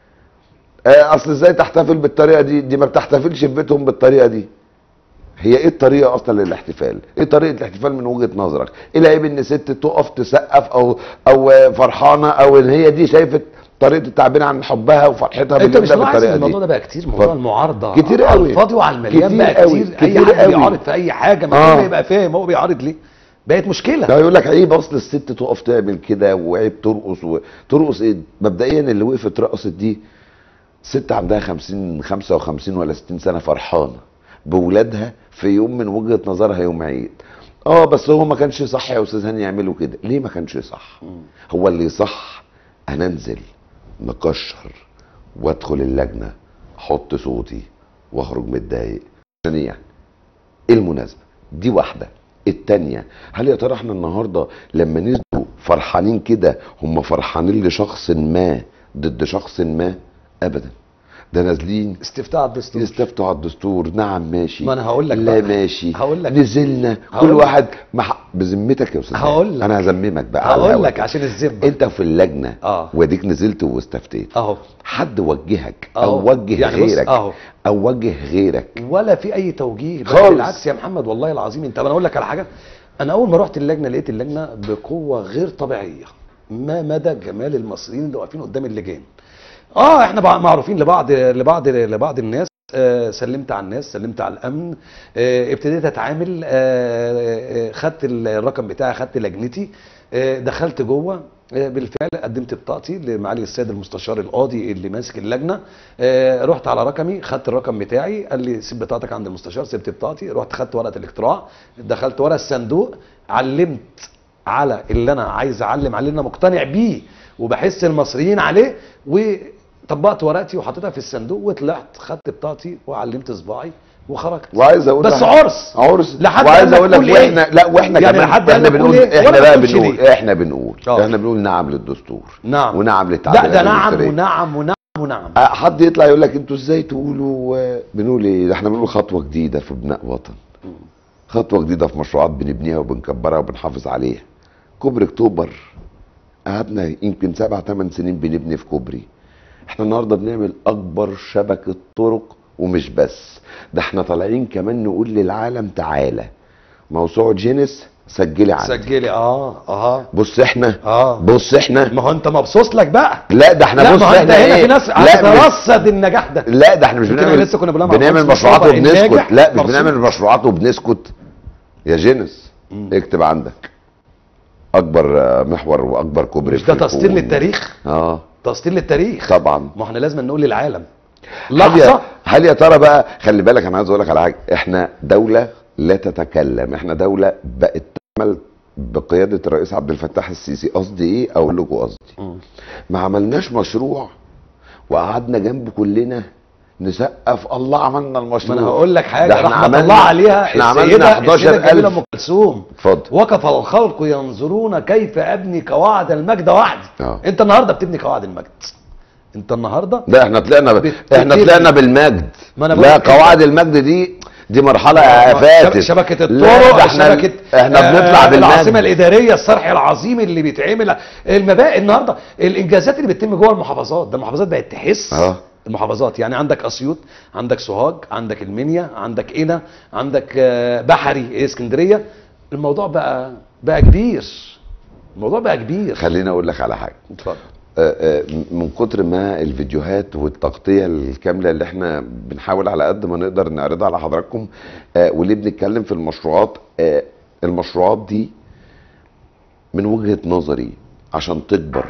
آه، اصل ازاي تحتفل بالطريقه دي دي ما بتحتفلش في بيتهم بالطريقه دي هي ايه الطريقه اصلا للاحتفال ايه طريقه الاحتفال من وجهه نظرك ايه العيب ان ست تقف تسقف او او آه، فرحانه او ان هي دي شايفه طريقه التعبير عن حبها وفرحتها انت باليوم مش ده ملاحظ بالطريقه ان الموضوع دي ده بقى كتير موضوع اتفضل. المعارضه كتير على قوي. الفاضي وعلى المليان كتير بقى قوي. كتير اي كتير حد قوي. بيعارض في اي حاجه ما آه. كله يبقى فاهم هو بيعارض ليه بقت مشكله لا يقول لك عيب اصل الست تقف تعمل كده وعيب ترقص و... ترقص ايه مبدئيا اللي وقفت رقصت دي ست عندها 50 55 ولا 60 سنه فرحانه بولادها في يوم من وجهه نظرها يوم عيد اه بس هو ما كانش صح يا استاذ هاني يعملوا كده ليه ما كانش صح هو اللي صح انا انزل نكشر وادخل اللجنه احط صوتي واخرج متضايق عشان إيه يعني ايه المناسبه دي واحده التانية هل يا ترى احنا النهارده لما نزلوا فرحانين كده هم فرحانين لشخص ما ضد شخص ما ابدا ده نازلين استفتاء على الدستور يستفتوا على الدستور نعم ماشي ما أنا هقول لك لا بقى. ماشي هقول لك. نزلنا كل هقول لك. واحد مح... بذمتك يا استاذ هقول لك. انا هذممك بقى على هقول الهوا لك كده. عشان الذمه انت في اللجنه اه. واديك نزلت واستفتيت اهو حد وجهك أهو. او وجه يعني بص، غيرك أهو. او وجه غيرك ولا في اي توجيه بل خالص. بالعكس يا محمد والله العظيم انت انا اقول لك على حاجه انا اول ما رحت اللجنه لقيت اللجنه بقوه غير طبيعيه ما مدى جمال المصريين اللي واقفين قدام اللجان اه احنا بع- معروفين لبعض لبعض لبعض الناس آه، سلمت على الناس سلمت على الامن آه، ابتديت اتعامل آه، آه، خدت الرقم بتاعي خدت لجنتي آه، دخلت جوه آه، بالفعل قدمت بطاقتي لمعالي السيد المستشار القاضي اللي ماسك اللجنه آه، رحت على رقمي خدت الرقم بتاعي قال لي سيب بطاقتك عند المستشار سبت بطاقتي رحت خدت ورقه الاقتراع دخلت ورا الصندوق علمت على اللي انا عايز اعلم عليه اللي انا مقتنع بيه وبحس المصريين عليه وطبقت ورقتي وحطيتها في الصندوق وطلعت خدت بطاقتي وعلمت صباعي وخرجت وعايز اقول بس لك- عرس عرس لحد وعايز قال لك اقول لك قول إيه؟ واحنا لا واحنا يعني كمان لحد قال احنا لك قول بنقول إيه؟ احنا ولا بقى تقولش بنقول ليه؟ احنا بنقول آه. احنا بنقول نعم للدستور نعم ونعم لا للتعديلات ده نعم الدستورية. ونعم ونعم ونعم آه، حد يطلع يقول لك انتوا ازاي تقولوا آه، بنقول ايه ده احنا بنقول خطوه جديده في بناء وطن خطوه جديده في مشروعات بنبنيها وبنكبرها وبنحافظ عليها كوبري اكتوبر قعدنا يمكن سبع ثمان سنين بنبني في كوبري احنا النهارده بنعمل اكبر شبكه طرق ومش بس ده احنا طالعين كمان نقول للعالم تعالى موسوعه جينيس سجلي عندي سجلي اه اه بص احنا اه بص احنا ما هو انت مبسوط لك بقى لا ده احنا لا بص ما هو انت احنا هنا ايه في ناس لا مش- هتترصد النجاح ده لا ده احنا مش يمكن بنعمل لسه كنا بنلعب مع بنعمل مصر مشروعات مصطفى وبنسكت الناجح لا مش مرسوم. بنعمل مشروعات وبنسكت يا جينس اكتب عندك اكبر آه، محور واكبر كوبري مش ده في تسطير الكون. للتاريخ اه تسطير للتاريخ طبعا ما احنا لازم نقول للعالم هل يا, لحظه هل يا ترى بقى خلي بالك انا عايز اقول لك على حاجه احنا دوله لا تتكلم احنا دوله بقت تعمل بقياده الرئيس عبد الفتاح السيسي قصدي ايه اقول لكم قصدي ما عملناش مشروع وقعدنا جنب كلنا نسقف الله عملنا ما المشروع انا هقول لك ده حاجه احنا رحمه عملنا- الله عليها احنا عملنا السيده السيده 11,000 الجميله ام كلثوم اتفضل وقف الخلق ينظرون كيف ابني قواعد المجد وحدي اه. انت النهارده بتبني قواعد المجد انت النهارده ده احنا طلعنا ب... بت- احنا بتبني. طلعنا بالمجد ما أنا لا بقول لك قواعد المجد دي دي مرحله شب- فاتت شبكه لا، الطرق ده احنا شبكه احنا آه، بنطلع العاصمه بالمجد الاداريه الصرح العظيم اللي بيتعمل المبادئ النهارده الانجازات اللي بتتم جوه المحافظات ده المحافظات بقت تحس اه. المحافظات يعني عندك اسيوط عندك سوهاج عندك المنيا عندك قنا عندك آه، بحري اسكندريه الموضوع بقى بقى كبير الموضوع بقى كبير خليني اقول لك على حاجه اتفضل آه، آه، من كتر ما الفيديوهات والتغطيه الكامله اللي احنا بنحاول على قد ما نقدر نعرضها على حضراتكم آه، وليه بنتكلم في المشروعات آه، المشروعات دي من وجهه نظري عشان تكبر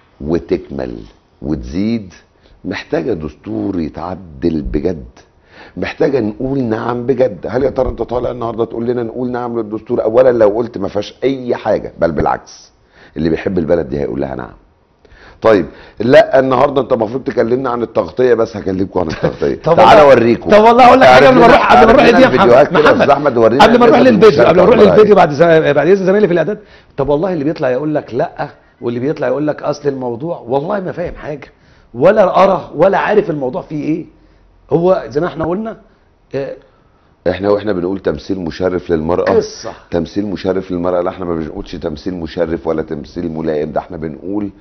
وتكمل وتزيد محتاجه دستور يتعدل بجد محتاجه نقول نعم بجد هل يا ترى انت طالع النهارده تقول لنا نقول نعم للدستور اولا لو قلت ما فيهاش اي حاجه بل بالعكس اللي بيحب البلد دي هيقول لها نعم طيب لا النهارده انت المفروض تكلمنا عن التغطيه بس هكلمكم عن التغطيه طب تعالى والله- اوريكم طب والله اقول لك حاجه قبل ما اعرض نروح قبل ما نروح لنا لدي يا الفيديوهات محمد كده يا أستاذ احمد ورينا قبل ما نروح الناس للفيديو المشاركة قبل ما نروح والرأي. للفيديو بعد ز- بعد اذن زمايلي في الاعداد طب والله اللي بيطلع يقول لك لا واللي بيطلع يقول لك اصل الموضوع والله ما فاهم حاجه ولا ارى ولا عارف الموضوع فيه ايه هو زي ما احنا قلنا آه، احنا واحنا بنقول تمثيل مشرف للمراه قصه تمثيل مشرف للمرأة لا احنا ما بنقولش تمثيل مشرف ولا تمثيل ملائم ده احنا بنقول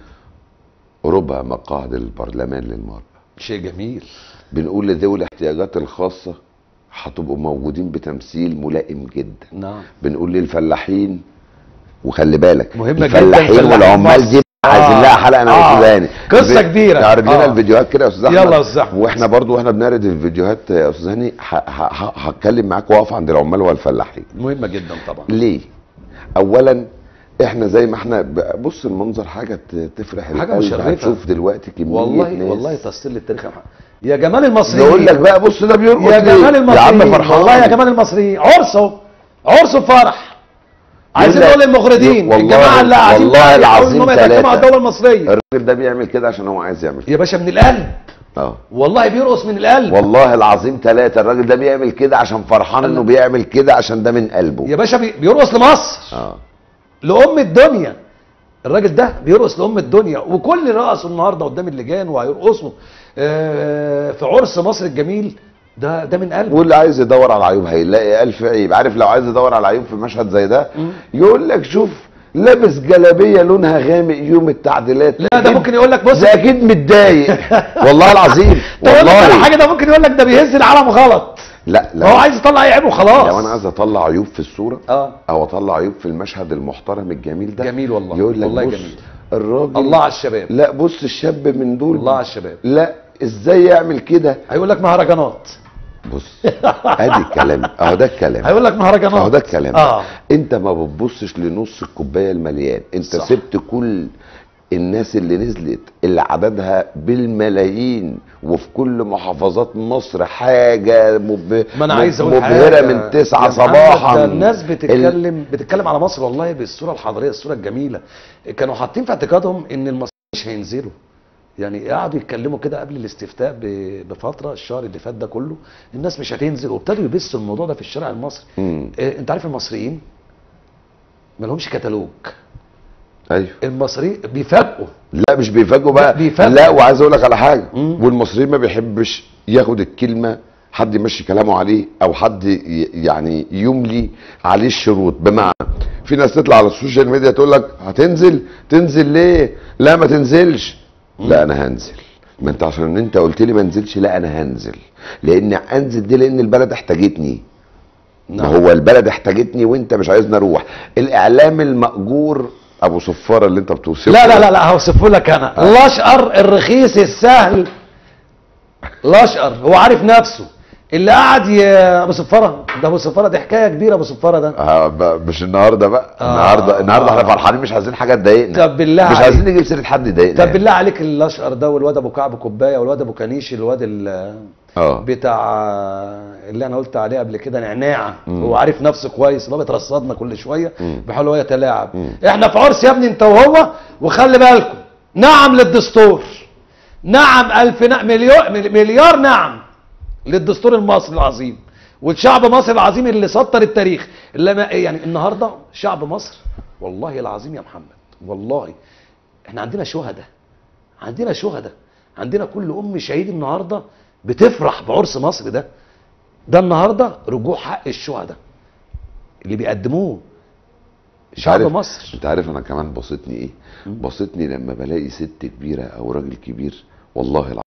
ربع مقاعد البرلمان للمرأة شيء جميل بنقول لذوي الاحتياجات الخاصة هتبقوا موجودين بتمثيل ملائم جدا نعم بنقول للفلاحين وخلي بالك مهمة جدا الفلاحين فلاحين والعمال مصر. دي عايزين آه. لها حلقه انا آه. وفلاني قصة كبيرة. تعرض لنا آه. الفيديوهات كده يا استاذ احمد يلا يا أستاذ أحمد. واحنا برضو واحنا بنعرض الفيديوهات يا استاذ هاني ه- ه- ه- هتكلم معاك واقف عند العمال والفلاحين مهمه جدا طبعا ليه؟ اولا احنا زي ما احنا ب- بص المنظر حاجه ت- تفرح حاجة القلب. مشرفة. هتشوف دلوقتي كميه والله ناس. والله تسطير للتاريخ يا محمد يا جمال المصريين يقول لك بقى بص ده بيرقص يا ليه؟ جمال يا المصريين عم فرحان والله يا جمال المصريين عرسه عرسه فرح عايزين يقول لك- نقول للمغردين والله- الجماعه اللي قاعدين والله بقى بيحاولوا العظيم انهم يتكلموا على ثلاثة. الدوله المصريه الراجل ده بيعمل كده عشان هو عايز يعمل كده يا باشا من القلب اه والله بيرقص من القلب والله العظيم ثلاثة الراجل ده بيعمل كده عشان فرحان انه بيعمل كده عشان ده من قلبه يا باشا بي- بيرقص لمصر اه لام الدنيا الراجل ده بيرقص لام الدنيا وكل اللي رقصوا النهارده قدام اللجان وهيرقصوا آه، في عرس مصر الجميل ده ده من قلبه واللي عايز يدور على عيوب هيلاقي ألف عيب عارف لو عايز يدور على عيوب في مشهد زي ده يقول لك شوف لابس جلابيه لونها غامق يوم التعديلات لا ده أكيد- ممكن يقول لك بص ده اكيد متضايق والله العظيم طب أقول لك على والله حاجه ده ممكن يقول لك ده بيهز العالم غلط لا ما هو لا عايز يطلع اي عيب وخلاص لو انا عايز اطلع عيوب في الصوره اه او اطلع عيوب في المشهد المحترم الجميل ده جميل والله. يقول لك والله بص جميل. الراجل الله على الشباب لا بص الشاب من دول الله على الشباب لا ازاي يعمل كده هيقول لك مهرجانات بص ادي الكلام اهو ده الكلام هيقول لك مهرجانات اهو ده الكلام اه انت ما بتبصش لنص الكوبايه المليان انت صح. سبت كل الناس اللي نزلت اللي عددها بالملايين وفي كل محافظات مصر حاجه مب... ما انا عايز اقول مبهره حاجة. من تسعة يا محمد، صباحا ده الناس ال- بتتكلم بتتكلم على مصر والله بالصوره الحضاريه الصوره الجميله كانوا حاطين في اعتقادهم ان المصريين مش هينزلوا يعني قعدوا يتكلموا كده قبل الاستفتاء ب- بفتره الشهر اللي فات ده كله الناس مش هتنزل وابتدوا يبثوا الموضوع ده في الشارع المصري مم. إيه انت عارف المصريين ما لهمش كتالوج ايوه المصريين بيفاجئوا لا مش بيفاجئوا بقى بيفاجئوا. لا وعايز اقول لك على حاجه مم. والمصريين ما بيحبش ياخد الكلمه حد يمشي كلامه عليه او حد ي- يعني يملي عليه الشروط بمعنى في ناس تطلع على السوشيال ميديا تقول لك هتنزل تنزل ليه لا ما تنزلش لا انا هنزل ما انت عشان انت قلت لي ما انزلش لا انا هنزل لان انزل دي لان البلد احتاجتني ما هو البلد احتاجتني وانت مش عايزني اروح الاعلام المأجور ابو صفاره اللي انت بتوصفه لا لا لا لا هوصفه لك انا الاشقر الرخيص السهل الاشقر هو عارف نفسه اللي قعد ي... ابو صفاره ده ابو صفاره دي حكايه كبيره ابو صفاره ده آه ب- مش النهارده بقى آه. النهارده النهارده احنا آه. فرحانين مش عايزين حاجه تضايقنا طب بالله مش عليك. عايزين نجيب سيره حد يضايقنا طب بالله عليك الاشقر ده والواد ابو كعب كوبايه والواد ابو كنيش الواد ال- اه بتاع اللي انا قلت عليه قبل كده نعناع مم. هو عارف نفسه كويس اللي هو بيترصدنا كل شويه مم. بيحاول هو يتلاعب مم. احنا في عرس يا ابني انت وهو وخلي بالكم نعم للدستور نعم الف نا... مليار مليار نعم للدستور المصري العظيم والشعب مصر العظيم اللي سطر التاريخ اللي ما يعني النهارده شعب مصر والله العظيم يا محمد والله احنا عندنا شهداء عندنا شهداء عندنا كل ام شهيد النهارده بتفرح بعرس مصر ده ده النهارده رجوع حق الشهداء اللي بيقدموه شعب عارف- مصر انت عارف انا كمان بسطني ايه بسطني لما بلاقي ست كبيره او راجل كبير والله العظيم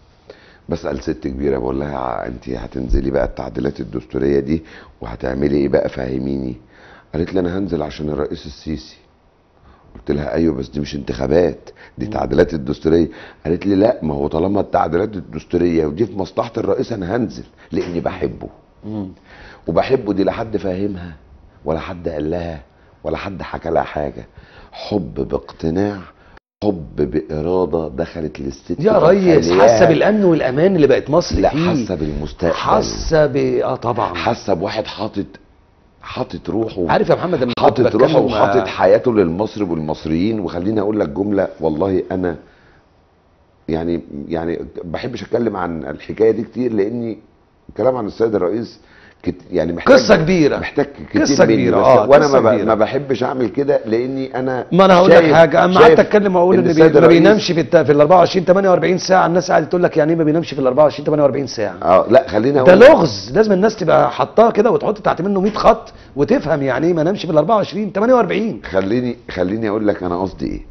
بسال ست كبيره بقول لها انت هتنزلي بقى التعديلات الدستوريه دي وهتعملي ايه بقى فهميني قالت لي انا هنزل عشان الرئيس السيسي قلت لها ايوه بس دي مش انتخابات دي تعديلات الدستوريه قالت لي لا ما هو طالما التعديلات الدستوريه ودي في مصلحه الرئيس انا هنزل لاني بحبه مم. وبحبه دي لا حد فاهمها ولا حد قال لها ولا حد حكى لها حاجه حب باقتناع حب باراده دخلت للست يا في ريس خليها. حاسه بالامن والامان اللي بقت مصر لا فيه حاسه بالمستقبل حاسه ب اه طبعا حاسه بواحد حاطط حاطط روحه عارف يا محمد لما كنت حاطط روحه بتكلم- وحاطط حياته للمصري والمصريين وخليني اقول لك جمله والله انا يعني يعني بحبش اتكلم عن الحكايه دي كتير لاني الكلام عن السيد الرئيس كت يعني محتاج قصة كبيرة. محتاج كتير قصة مني كبيرة، بس آه، وانا قصة ما, ب... كبيرة. ما بحبش اعمل كده لاني انا ما انا هقول لك شايف- حاجه اما شايف قعدت اتكلم واقول ان, بي... السيد ما الرئيس- بينامش في الت... في ال 24 48 ساعه الناس قاعده تقول لك يعني ايه ما بينامش في ال 24 48 ساعه اه لا خليني ده اقول لك- لغز لازم الناس تبقى حطاه كده وتحط تحت منه 100 خط وتفهم يعني ايه ما نامش في ال 24 48 خليني خليني اقول لك انا قصدي ايه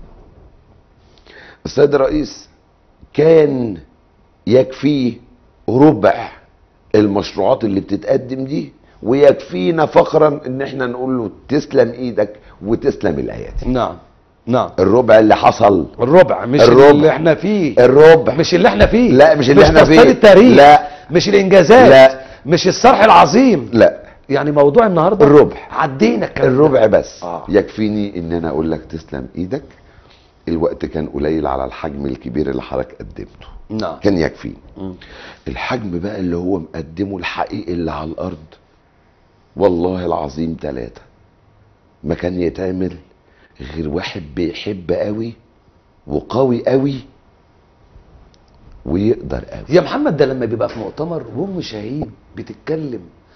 السيد الرئيس كان يكفيه ربع المشروعات اللي بتتقدم دي ويكفينا فخرا ان احنا نقول له تسلم ايدك وتسلم الايادي نعم نعم الربع اللي حصل الربع مش الربع. اللي احنا فيه الربع مش اللي احنا فيه لا، مش اللي احنا مش فيه. تسطير التاريخ لا. مش الانجازات لا. مش الصرح العظيم لا يعني موضوع النهارده الربع. عدينا الكلام ده. الربع بس آه. يكفيني ان انا اقول لك تسلم ايدك الوقت كان قليل على الحجم الكبير اللي حضرتك قدمته نعم كان يكفي مم. الحجم بقى اللي هو مقدمه الحقيقي اللي على الارض والله العظيم ثلاثة ما كان يتعمل غير واحد بيحب قوي وقوي قوي ويقدر قوي يا محمد ده لما بيبقى في مؤتمر وام شهيد بتتكلم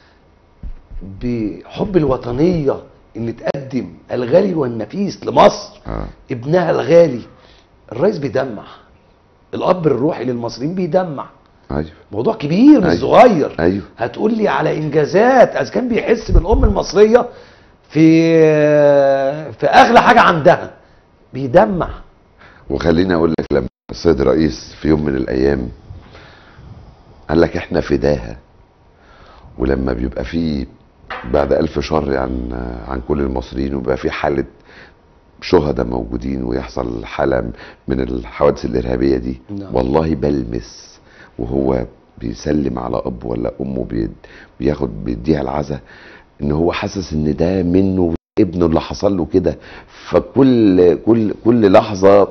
بحب الوطنيه ان تقدم الغالي والنفيس لمصر آه. ابنها الغالي الرئيس بيدمع الاب الروحي للمصريين بيدمع ايوه موضوع كبير مش أيوة. صغير ايوه هتقول لي على انجازات اذا كان بيحس بالام المصريه في في اغلى حاجه عندها بيدمع وخليني اقول لك لما السيد الرئيس في يوم من الايام قال لك احنا فداها ولما بيبقى في بعد الف شر عن عن كل المصريين وبيبقى في حاله شهداء موجودين ويحصل حاله من الحوادث الارهابيه دي نعم. والله بلمس وهو بيسلم على اب ولا امه بي- بياخد بيديها العزا ان هو حاسس ان ده منه ابنه اللي حصل له كده فكل كل كل لحظه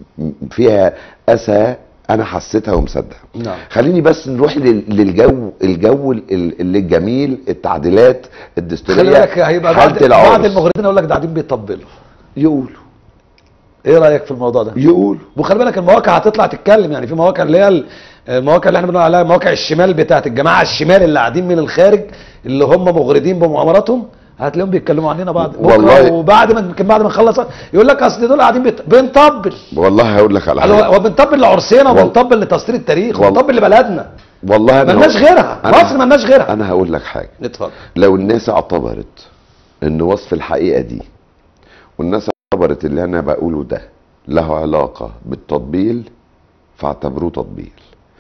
فيها اسى انا حسيتها ومصدق نعم خليني بس نروح لل- للجو الجو ال- ال- الجميل التعديلات الدستوريه خلي بالك هيبقى بعد حالة العرس. بعد المغردين اقول لك ده قاعدين بيطبلوا يقولوا ايه رايك في الموضوع ده يقولوا وخلي بالك المواقع هتطلع تتكلم يعني في مواقع اللي هي ال- المواقع اللي احنا بنقول عليها مواقع الشمال بتاعت الجماعه الشمال اللي قاعدين من الخارج اللي هم مغردين بمؤامراتهم هتلاقيهم بيتكلموا عننا بعد بكره والله. وبعد ما يمكن بعد ما نخلص يقول لك اصل دول قاعدين بيت- بنطبل والله هقول لك على قال حاجه هو وبنطبل لعرسنا وال- وبنطبل لتسطير التاريخ وال- وبنطبل لبلدنا والله أنا ملناش هقول- غيرها أنا- مصر ملناش غيرها انا هقول لك حاجه اتفضل لو الناس اعتبرت ان وصف الحقيقه دي والناس اعتبرت اللي انا بقوله ده له علاقه بالتطبيل فاعتبروه تطبيل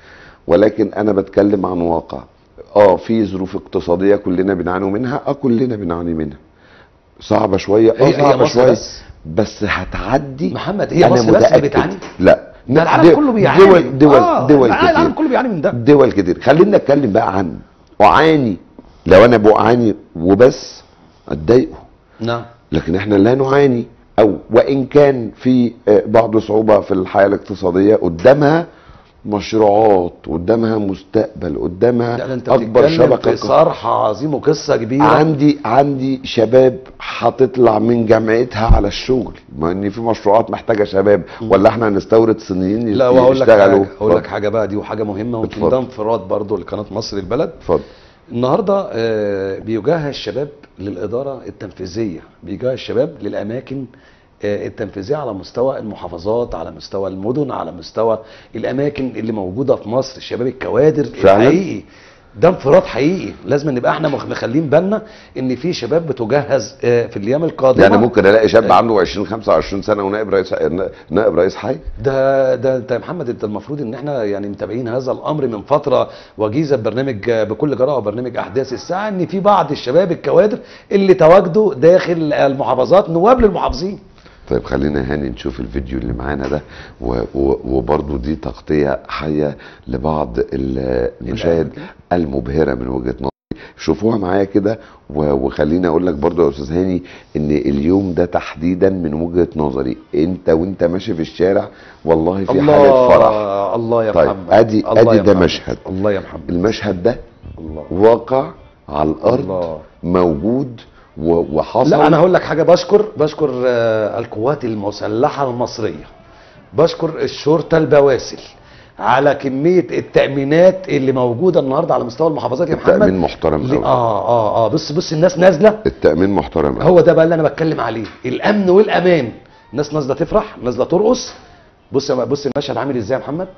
ولكن انا بتكلم عن واقع اه في ظروف اقتصاديه كلنا بنعاني منها اه كلنا بنعاني منها صعبه شويه اه هي- هي صعبه مصر شويه بس؟ بس هتعدي محمد، هي أنا مصر بس اللي متأكد. بتعاني؟ لا ده العالم دول- كله بيعاني دول دول آه، دول العالم كتير كله بيعاني من ده دول كتير خلينا نتكلم بقى عن اعاني لو انا بعاني وبس اتضايقوا نعم لكن احنا لا نعاني او وان كان في آه، بعض صعوبه في الحياه الاقتصاديه قدامها مشروعات قدامها مستقبل قدامها لا ده انت اكبر بتتكلم شبكه في صرح عظيم وقصه كبيره عندي عندي شباب هتطلع من جامعتها على الشغل ما ان في مشروعات محتاجه شباب ولا احنا هنستورد صينيين لا وهقول لك حاجه يشتغلوا هقول لك اتفضل. حاجه بقى دي وحاجه مهمه ويمكن اتفضل. ده انفراد برضه لقناه مصر البلد اتفضل النهارده آه، بيجهز الشباب للاداره التنفيذيه بيجهز الشباب للاماكن آه، التنفيذيه على مستوى المحافظات على مستوى المدن على مستوى الاماكن اللي موجوده في مصر شباب الكوادر فعلا؟ الحقيقي ده انفراد حقيقي لازم نبقى احنا مخ- مخلين بالنا ان في شباب بتجهز آه، في الايام القادمه يعني ممكن الاقي شاب عنده 20 25 سنه ونائب رئيس نائب رئيس حي ده ده انت يا محمد انت المفروض ان احنا يعني متابعين هذا الامر من فتره وجيزه برنامج بكل جراءه وبرنامج احداث الساعه ان في بعض الشباب الكوادر اللي تواجدوا داخل المحافظات نواب للمحافظين طيب خلينا هاني نشوف الفيديو اللي معانا ده و- و- وبرضه دي تغطيه حيه لبعض ال- المشاهد المبهره من وجهه نظري شوفوها معايا كده و- وخليني اقول لك برضه يا استاذ هاني ان اليوم ده تحديدا من وجهه نظري انت وانت ماشي في الشارع والله في حاله فرح الله يا طيب، محمد ادي- الله ادي يا ده محمد. مشهد. الله يا محمد المشهد ده الله واقع على الارض الله. موجود و- وحصل لا انا هقول لك حاجه بشكر بشكر آه، القوات المسلحه المصريه بشكر الشرطه البواسل على كميه التامينات اللي موجوده النهارده على مستوى المحافظات يا محمد التامين محترم ليه- قوي اه اه اه بص بص الناس نازله التامين محترم قوي هو ده بقى اللي انا بتكلم عليه الامن والامان الناس نازله تفرح نازله ترقص بص يا- بص المشهد عامل ازاي يا محمد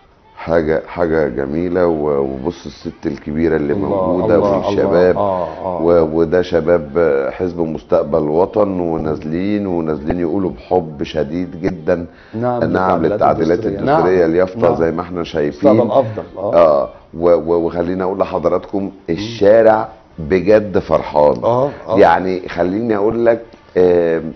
حاجه حاجه جميله و- وبص الست الكبيره اللي الله، موجوده الله، والشباب الله. آه، آه. و- وده شباب حزب مستقبل وطن ونازلين ونازلين يقولوا بحب شديد جدا نعم، نعم للتعديلات للتعديلات الدستورية. الدستوريه نعم، اليافطه نعم. زي ما احنا مستقبل شايفين افضل اه اه و- و- وخليني اقول لحضراتكم الشارع بجد فرحان آه، آه. يعني خليني اقول لك آم،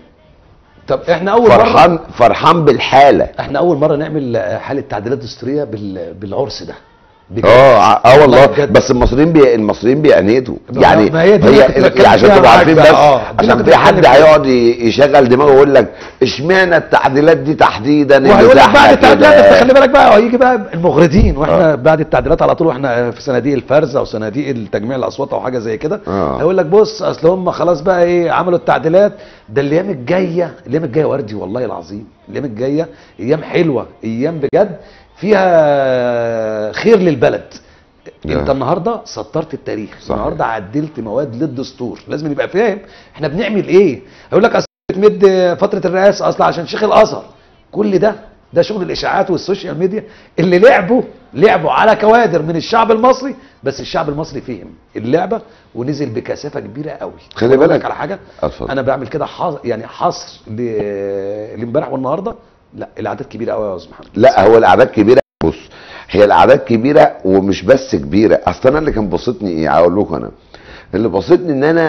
طب احنا اول مره فرحان فرحان بالحاله احنا اول مره نعمل آه، حاله تعديلات دستوريه بال... بالعرس ده بجد. اه ع- اه والله بجد. بس المصريين بي المصريين بيعندوا ما- يعني ما هي دي اللي كنت بتكلم عشان فيها تبقوا معاك عارفين بقى. بس آه، دي اللي عشان كنت في حد بتكلم فيها. هيقعد ي- يشغل دماغه ويقول لك اشمعنى التعديلات دي تحديدا اللي وهيقول لك بعد زحمة التعديلات كده؟ بس خلي بالك بقى هيجي بقى المغردين واحنا بعد التعديلات على طول واحنا في صناديق الفرز او صناديق التجميع الاصوات او حاجه زي كده آه. هيقول لك بص اصل هم خلاص بقى ايه عملوا التعديلات ده الايام الجايه الايام الجايه وردي والله العظيم الايام الجايه ايام حلوه ايام بجد فيها خير للبلد ده. انت النهارده سطرت التاريخ صحيح. النهارده عدلت مواد للدستور لازم نبقى فاهم احنا بنعمل ايه هيقول لك اصل بتمد فتره الرئاسه اصلا عشان شيخ الازهر كل ده ده شغل الاشاعات والسوشيال ميديا اللي لعبوا لعبوا على كوادر من الشعب المصري بس الشعب المصري فهم اللعبه ونزل بكثافه كبيره قوي خلي وأقول بالك. لك على حاجه اتفضل. انا بعمل كده حظ يعني حصر ل- لامبارح والنهارده لا الاعداد كبيره قوي يا استاذ محمد لا هو الاعداد كبيره بص هي الاعداد كبيره ومش بس كبيره اصل انا اللي كان بسطني ايه هقول لكم انا اللي بسطني ان انا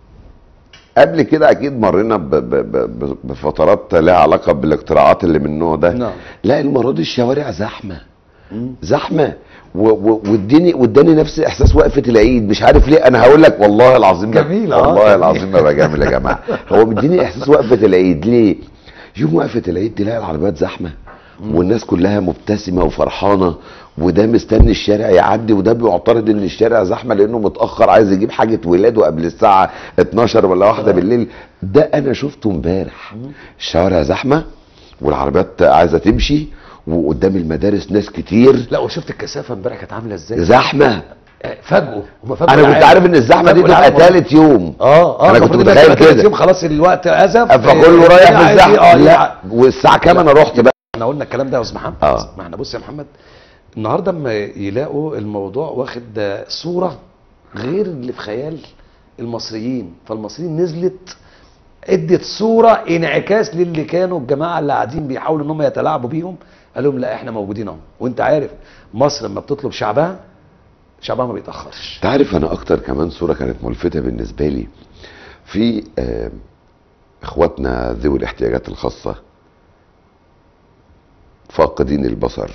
قبل كده اكيد مرينا ب- ب- ب- بفترات لها علاقه بالاقتراعات اللي من النوع ده نعم. لا المره دي الشوارع زحمه زحمه و- و- واديني واداني نفس احساس وقفه العيد مش عارف ليه انا هقول لك والله العظيم ما- جميل، آه، والله جميل. العظيم ما بجامل يا جماعه هو مديني احساس وقفه العيد ليه يوم وقفه العيد تلاقي العربيات زحمه والناس كلها مبتسمه وفرحانه وده مستني الشارع يعدي وده بيعترض ان الشارع زحمه لانه متاخر عايز يجيب حاجه ولاده قبل الساعه 12 ولا واحدة بالليل ده انا شفته امبارح الشوارع زحمه والعربيات عايزه تمشي وقدام المدارس ناس كتير لا وشفت الكثافه امبارح كانت عامله ازاي زحمه آه، فاجئوا هم فاجئوا انا كنت العالم. عارف ان الزحمه دي فاجئوا تبقى العالم والله. ثالث يوم اه اه انا كنت المفروض متخيل يبقى تلات كده يوم خلاص الوقت ازف فكله رايح في عايز- الزحمه اه لا والساعه كام انا رحت بقى احنا قلنا الكلام ده يا استاذ محمد اه. ما احنا بص يا محمد النهارده اما يلاقوا الموضوع واخد آه، صوره غير اللي في خيال المصريين فالمصريين نزلت ادت صوره انعكاس للي كانوا الجماعه اللي قاعدين بيحاولوا ان هم يتلاعبوا بيهم قال لهم لا احنا موجودين اهو وانت عارف مصر لما بتطلب شعبها شعبها ما بيتاخرش انت عارف انا اكتر كمان صوره كانت ملفته بالنسبه لي في آه، اخواتنا ذوي الاحتياجات الخاصه فاقدين البصر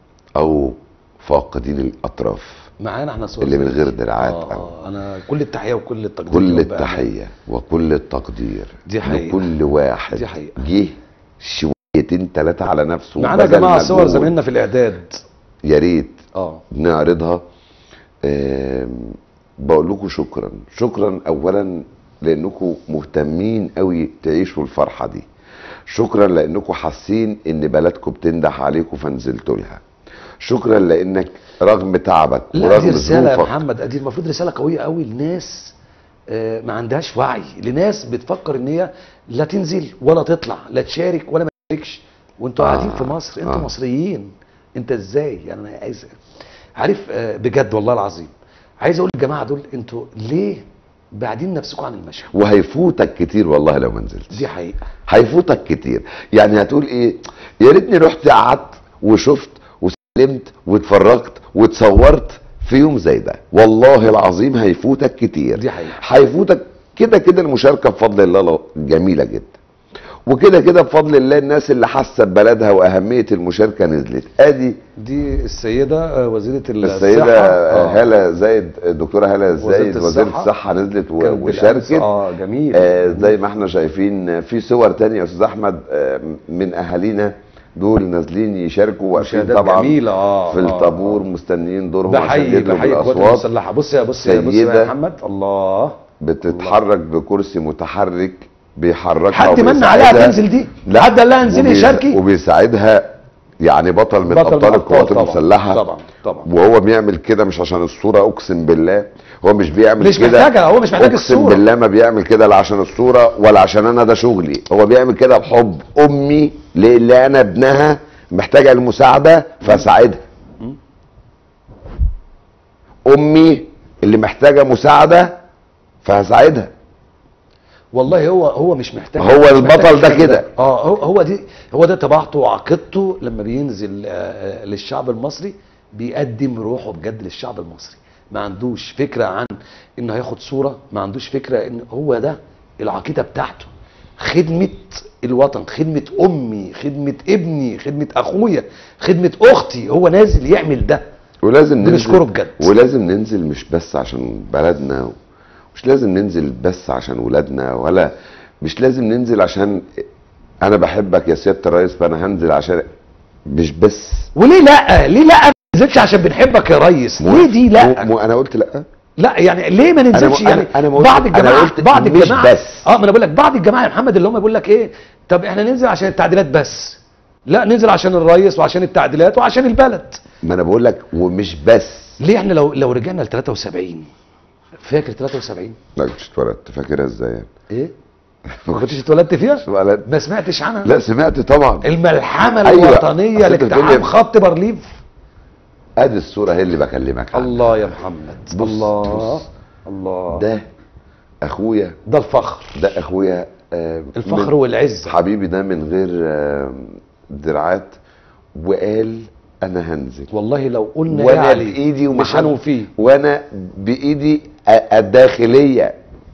او فاقدين الاطراف معانا احنا صور اللي من غير دراعات آه أو. آه انا كل التحيه وكل التقدير كل لهم بأمانة. التحيه وكل التقدير دي حقيقة. لكل واحد دي حقيقة. جه شويتين ثلاثه على نفسه معانا يا وبذل جماعه صور مجهود. زمايلنا في الاعداد يا ريت اه نعرضها آم، بقول لكم شكرا شكرا اولا لانكم مهتمين قوي تعيشوا الفرحه دي شكرا لانكم حاسين ان بلدكم بتنده عليكم فنزلتوا لها شكرا لانك رغم تعبك لا ورغم دي رساله يا ظروفك محمد دي المفروض رساله قويه قوي لناس آه، ما عندهاش وعي لناس بتفكر ان هي لا تنزل ولا تطلع لا تشارك ولا ما تشاركش وانتوا آه، قاعدين في مصر انتوا آه. مصريين انت ازاي يعني انا عايز عارف آه، بجد والله العظيم عايز اقول للجماعه دول انتوا ليه بعدين نفسكم عن المشهد وهيفوتك كتير والله لو ما نزلتش دي حقيقه هيفوتك كتير يعني هتقول ايه يا ريتني رحت قعدت وشفت وسلمت واتفرجت واتصورت في يوم زي ده والله العظيم هيفوتك كتير دي حقيقة. هيفوتك كده كده المشاركه بفضل الله لو- جميله جدا وكده كده بفضل الله الناس اللي حاسه ببلدها واهميه المشاركه نزلت ادي دي السيده آه، وزيره الصحه السيده آه. هاله زايد الدكتوره هاله زايد وزيرة وزيره الصحة. الصحه نزلت و- كانت بالأمس. وشاركت اه جميل آه زي ما احنا شايفين في صور تانية يا استاذ احمد آه من اهالينا دول نازلين يشاركوا واقفين مشاهدات طبعا جميلة، آه، في آه، الطابور مستنيين دورهم عشان بحيي يدلوا بحيي القوات بالاصوات المسلحه بص يا بص يا بص سيدة يا محمد الله بتتحرك بكرسي متحرك بيحركها حد من وبيساعدها. عليها تنزل دي لا حد قال لها انزلي وبيس- شاركي وبيساعدها يعني بطل من بطل من ابطال القوات طبعاً، المسلحه طبعا طبعا وهو بيعمل كده مش عشان الصوره اقسم بالله هو مش بيعمل مش كده محتاجها، هو مش محتاج اقسم الصورة. بالله ما بيعمل كده لا عشان الصوره ولا عشان انا ده شغلي هو بيعمل كده بحب امي اللي انا ابنها محتاجه المساعده فاساعدها امي اللي محتاجه مساعده فهساعدها والله هو هو مش محتاج هو مش البطل محتاج ده الكلام كده. اه هو هو دي هو ده طباعته وعقيدته لما بينزل آه، آه، للشعب المصري بيقدم روحه بجد للشعب المصري ما عندوش فكره عن انه هياخد صوره ما عندوش فكره ان هو ده العقيده بتاعته خدمه الوطن خدمه امي خدمه ابني خدمه اخويا خدمه اختي هو نازل يعمل ده ولازم ننزل بنشكره بجد. ولازم ننزل مش بس عشان بلدنا مش لازم ننزل بس عشان ولادنا ولا مش لازم ننزل عشان انا بحبك يا سياده الرئيس فانا هنزل عشان مش بس وليه لا ليه لا ما ننزلش عشان بنحبك يا ريس ليه دي لا مو مو انا قلت لا لا يعني ليه ما ننزلش أنا- يعني أنا- أنا ما قلت- بعض أنا الجماعه قلت بعض مش الجماعه بس. اه ما انا بقول لك بعض الجماعه يا محمد اللي هم بيقول لك ايه طب احنا ننزل عشان التعديلات بس لا ننزل عشان الرئيس وعشان التعديلات وعشان البلد ما انا بقول لك ومش بس ليه احنا لو لو رجعنا ل 73 فاكر 73 لا كنتش اتولدت فاكرها ازاي يعني ايه ما كنتش اتولدت فيها اتولدت. ما سمعتش عنها لا سمعت طبعا الملحمه أيوة. الوطنيه أصل أنت لاقتحام بتقول- خط بارليف ادي الصوره هي اللي بكلمك عنها الله يا محمد بص- الله بص. الله ده اخويا ده الفخر ده اخويا آه، الفخر من- والعزه حبيبي ده من غير آه، دراعات وقال انا هنزل والله لو قلنا وانا يعني بايدي مش ومحمد هنوفيه وانا بايدي أ- الداخليه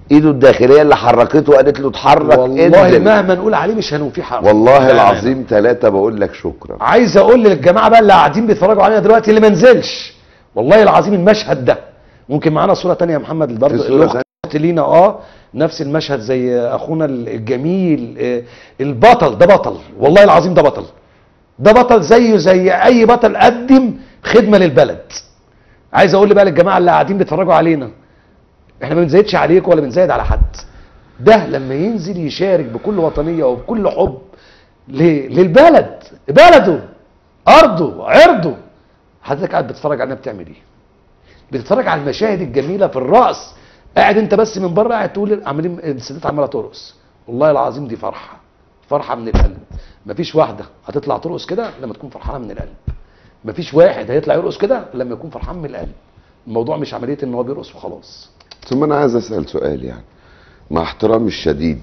ايده الداخليه اللي حركته وقالت له اتحرك والله انزل. مهما نقول عليه مش هنوفيه حق والله بأمانة. العظيم ثلاثة بقول لك شكرا عايز اقول للجماعه بقى اللي قاعدين بيتفرجوا علينا دلوقتي اللي ما نزلش والله العظيم المشهد ده ممكن معانا صوره تانية يا محمد في برضه صورة الاخت لينا اه نفس المشهد زي اخونا الجميل آه، البطل ده بطل والله العظيم ده بطل ده بطل زيه زي اي بطل قدم خدمه للبلد عايز اقول بقى للجماعه اللي قاعدين بيتفرجوا علينا احنا ما بنزايدش عليكم ولا بنزايد على حد ده لما ينزل يشارك بكل وطنيه وبكل حب ل- للبلد بلده ارضه عرضه حضرتك قاعد بتتفرج علينا بتعمل ايه بتتفرج على المشاهد الجميله في الرقص قاعد انت بس من بره قاعد تقول عاملين الستات عماله ترقص والله العظيم دي فرحه فرحه من القلب مفيش واحده هتطلع ترقص كده لما تكون فرحانه من القلب مفيش واحد هيطلع يرقص كده لما يكون فرحان من القلب الموضوع مش عمليه ان هو بيرقص وخلاص ثم انا عايز اسال سؤال يعني مع احترامي الشديد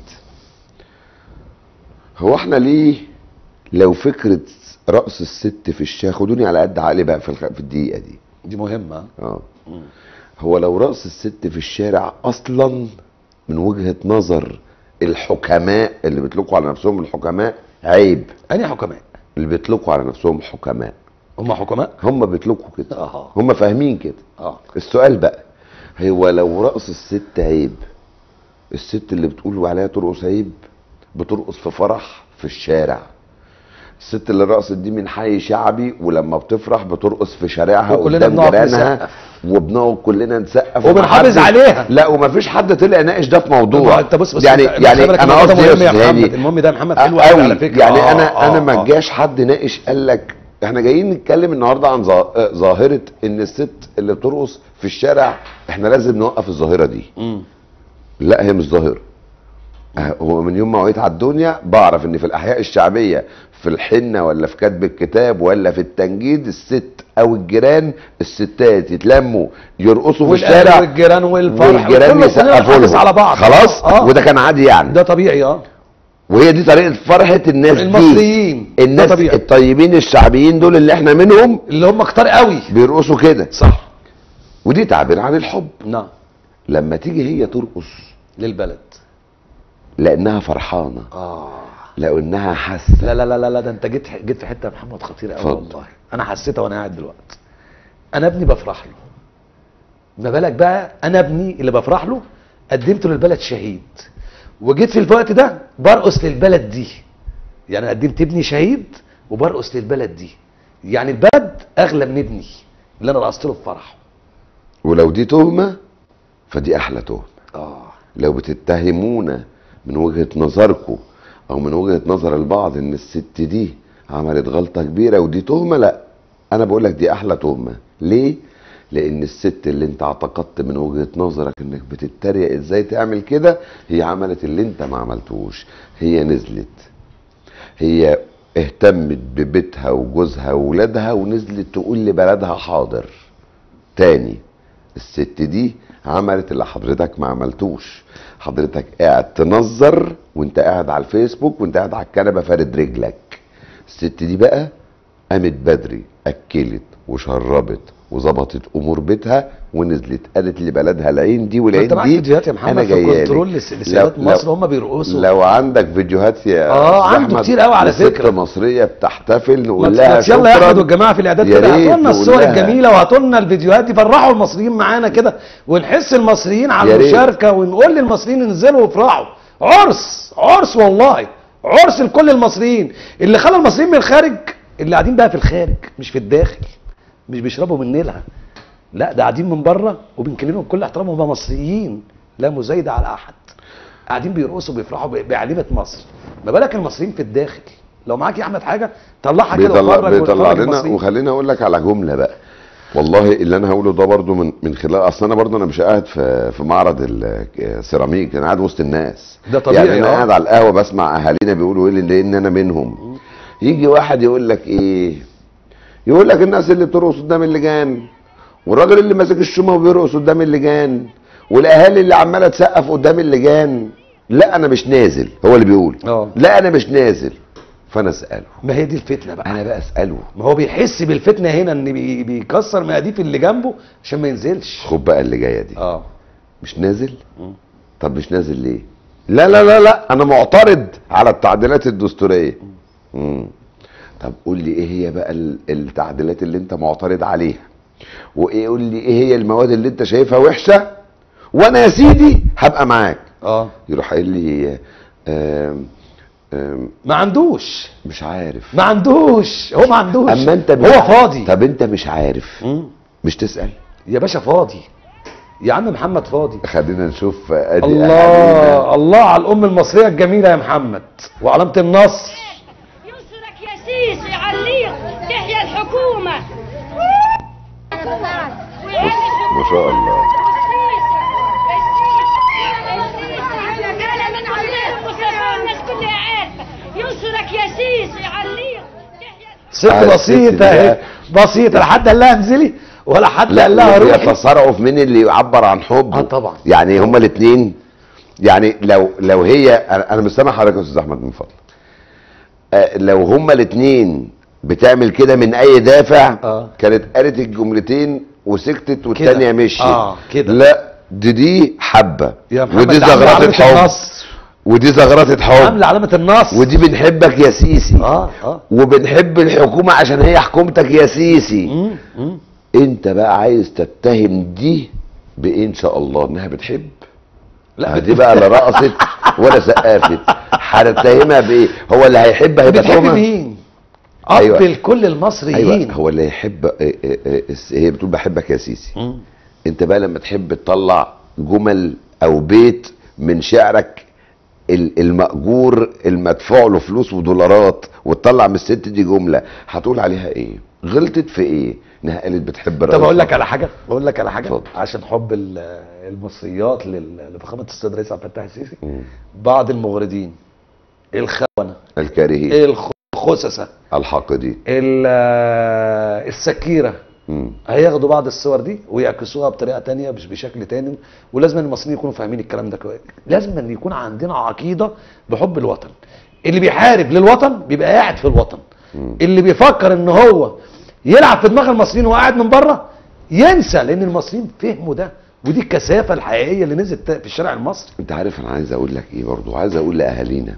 هو احنا ليه لو فكره رأس الست في الشارع خدوني على قد عقلي بقى في الخ- في الدقيقه دي دي مهمه اه هو لو رأس الست في الشارع اصلا من وجهه نظر الحكماء اللي بيطلقوا على نفسهم الحكماء عيب انهي حكماء اللي بيطلقوا على نفسهم حكماء هم حكماء هم بيطلقوا كده اه هم فاهمين كده اه السؤال بقى هو لو رقص الست عيب الست اللي بتقول عليها ترقص عيب بترقص في فرح في الشارع الست اللي رقصت دي من حي شعبي ولما بتفرح بترقص في شارعها وكلنا قدام بنقعد جيرانها نسقف. وبنقعد كلنا نسقف وبنحافظ ومحدش- عليها. لا ومفيش حد طلع يناقش ده في ما موضوع انت بص بص يعني انت- يعني خلي بالك انا الموضوع ده قصدي مهم يا يا محمد هاني المهم ده يا محمد حلو قوي قوي على فكره يعني آه، انا انا آه، ما آه. جاش حد ناقش قال لك احنا جايين نتكلم النهارده عن ظا- آه، ظاهره ان الست اللي بترقص في الشارع احنا لازم نوقف الظاهره دي مم. لا هي مش ظاهره آه، هو من يوم ما وعيت على الدنيا بعرف ان في الاحياء الشعبيه في الحنه ولا في كتب الكتاب ولا في التنجيد الست او الجيران الستات يتلموا يرقصوا في والأهل الشارع والجيران والفرح والجيران وكله يسقفوا كلنا نحافظ لهم على بعض خلاص اه وده كان عادي يعني ده طبيعي اه وهي دي طريقه فرحه الناس دي المصريين ده الناس طبيعي الطيبين الشعبيين دول اللي احنا منهم اللي هم كتار قوي بيرقصوا كده صح ودي تعبير عن الحب نعم لما تيجي هي ترقص للبلد لانها فرحانه اه لانها حاسه لا لا لا لا, لا ده انت جيت جيت في حته يا محمد خطيره قوي اتفضل. والله انا حسيتها وانا قاعد دلوقتي انا ابني بفرح له ما بالك بقى انا ابني اللي بفرح له قدمته للبلد شهيد وجيت في الوقت ده برقص للبلد دي يعني قدمت ابني شهيد وبرقص للبلد دي يعني البلد اغلى من ابني اللي انا رقصت له في فرحه ولو دي تهمه فدي احلى تهمه اه لو بتتهمونا من وجهه نظركم او من وجهه نظر البعض ان الست دي عملت غلطه كبيره ودي تهمه لا انا بقول لك دي احلى تهمه ليه لان الست اللي انت اعتقدت من وجهه نظرك انك بتتريق ازاي تعمل كده هي عملت اللي انت ما عملتوش هي نزلت هي اهتمت ببيتها وجوزها وولادها ونزلت تقول لبلدها حاضر تاني الست دي عملت اللي حضرتك ما عملتوش حضرتك قاعد تنظر وانت قاعد على الفيسبوك وانت قاعد على الكنبه فارد رجلك الست دي بقى قامت بدري اكلت وشربت وظبطت امور بيتها ونزلت قالت لبلدها العين دي ما والعين انت معاك دي فيديوهات يا محمد انا في جايه كنترول لك. لس- لسيدات لو- مصر لو- هم بيرقصوا لو عندك فيديوهات يا آه، أستاذ عنده أحمد كتير قوي على لست فكرة. مصريه بتحتفل ما نقول ت- لها ما ت- يلا يا شكراً. احمد والجماعه في الاعداد يا كده ريت هاتوا لنا نقول الصور لها. الجميله وهاتوا لنا الفيديوهات يفرحوا المصريين معانا كده ونحس المصريين على يا ريت. المشاركه ونقول للمصريين انزلوا وافرحوا عرس عرس والله عرس لكل المصريين اللي خلى المصريين من الخارج اللي قاعدين بقى في الخارج مش في الداخل مش بيشربوا من نيلها لا ده قاعدين من بره وبنكلمهم بكل احترام هم مصريين لا مزايده على احد قاعدين بيرقصوا بيفرحوا ب- بعليمه مصر ما بالك المصريين في الداخل لو معاك يا احمد حاجه طلعها كده بيطلع وفرج بيطلع وفرج لنا المصريين. وخليني اقول لك على جمله بقى والله اللي انا هقوله ده برضو من من خلال اصل انا برضو انا مش قاعد في في معرض السيراميك انا قاعد وسط الناس ده طبيعي، يعني انا آه. قاعد على القهوه بسمع اهالينا بيقولوا ايه لان انا منهم يجي واحد يقول لك ايه يقول لك الناس اللي بترقص قدام اللجان والراجل اللي ماسك الشومه وبيرقص قدام اللجان والاهالي اللي عماله تسقف قدام اللجان لا انا مش نازل هو اللي بيقول اه. لا انا مش نازل فانا اساله ما هي دي الفتنه بقى انا بقى اساله ما هو بيحس بالفتنه هنا ان بي- بيكسر مقاديف اللي جنبه عشان ما ينزلش خد بقى اللي جايه دي اه مش نازل مم. طب مش نازل ليه لا لا لا لا انا معترض على التعديلات الدستوريه مم. طب قول لي ايه هي بقى ال- التعديلات اللي انت معترض عليها وايه قول لي ايه هي المواد اللي انت شايفها وحشه وانا يا سيدي هبقى معاك اه يروح قايل لي آم آم ما عندوش مش عارف ما عندوش هو ما عندوش اما انت مش هو عارف. فاضي طب انت مش عارف مم. مش تسال يا باشا فاضي يا عم محمد فاضي خلينا نشوف ادي الله أهالينا. الله على الام المصريه الجميله يا محمد وعلامه النصر ينصرك يا سيسي عليك تحيا الحكومة ما شاء الله أنا من عليهم وصفوا الناس كلها عارفة ينصرك يا سيسي عليك تحيا ست آه، الست بسيطه دي اهي بقى. بسيطه لا حد قال لها انزلي ولا حد لا قال لها روحي بيتصارعوا في مين اللي يعبر عن حبه آه، طبعا. يعني هما الاثنين يعني لو لو هي انا أنا مش سامع حضرتك يا استاذ احمد من فضلك آه، لو هما الاثنين بتعمل كده من اي دافع آه. كانت قالت الجملتين وسكتت والتانية مشيت آه، كده. لا دي دي حبة يا محمد ودي ده عاملة زغرطة علامة حب النصر. ودي زغرطة حب عامله علامه النصر ودي بنحبك يا سيسي اه اه وبنحب الحكومة عشان هي حكومتك يا سيسي مم، مم. انت بقى عايز تتهم دي بايه ان شاء الله انها بتحب لا دي بقى لا رقصت ولا سقفت هتتهمها بايه هو اللي هيحب هيبقى بتحب تهمة؟ مين؟ اب أيوة. لكل المصريين ايوه هو اللي يحب اه، اه، اه، الس- هي بتقول بحبك يا سيسي مم. انت بقى لما تحب تطلع جمل او بيت من شعرك ال- المأجور المدفوع له فلوس ودولارات وتطلع من الست دي جملة هتقول عليها ايه غلطت في ايه انها قالت بتحب طب الرئيس اقول لك على حاجه اقول لك على حاجه اتفضل. عشان حب ال- المصريات لل- لفخامه السيد رئيس عبد الفتاح السيسي مم. بعض المغردين الخونه الكارهين الخسسه الحاقدين ال- السكيره مم. هياخدوا بعض الصور دي ويعكسوها بطريقه تانية مش بشكل تاني ولازم المصريين يكونوا فاهمين الكلام ده كويس لازم أن يكون عندنا عقيده بحب الوطن اللي بيحارب للوطن بيبقى قاعد في الوطن اللي بيفكر ان هو يلعب في دماغ المصريين وهو قاعد من بره ينسى لان المصريين فهموا ده ودي الكثافه الحقيقيه اللي نزلت في الشارع المصري انت عارف انا عايز اقول لك ايه برضو عايز اقول لاهالينا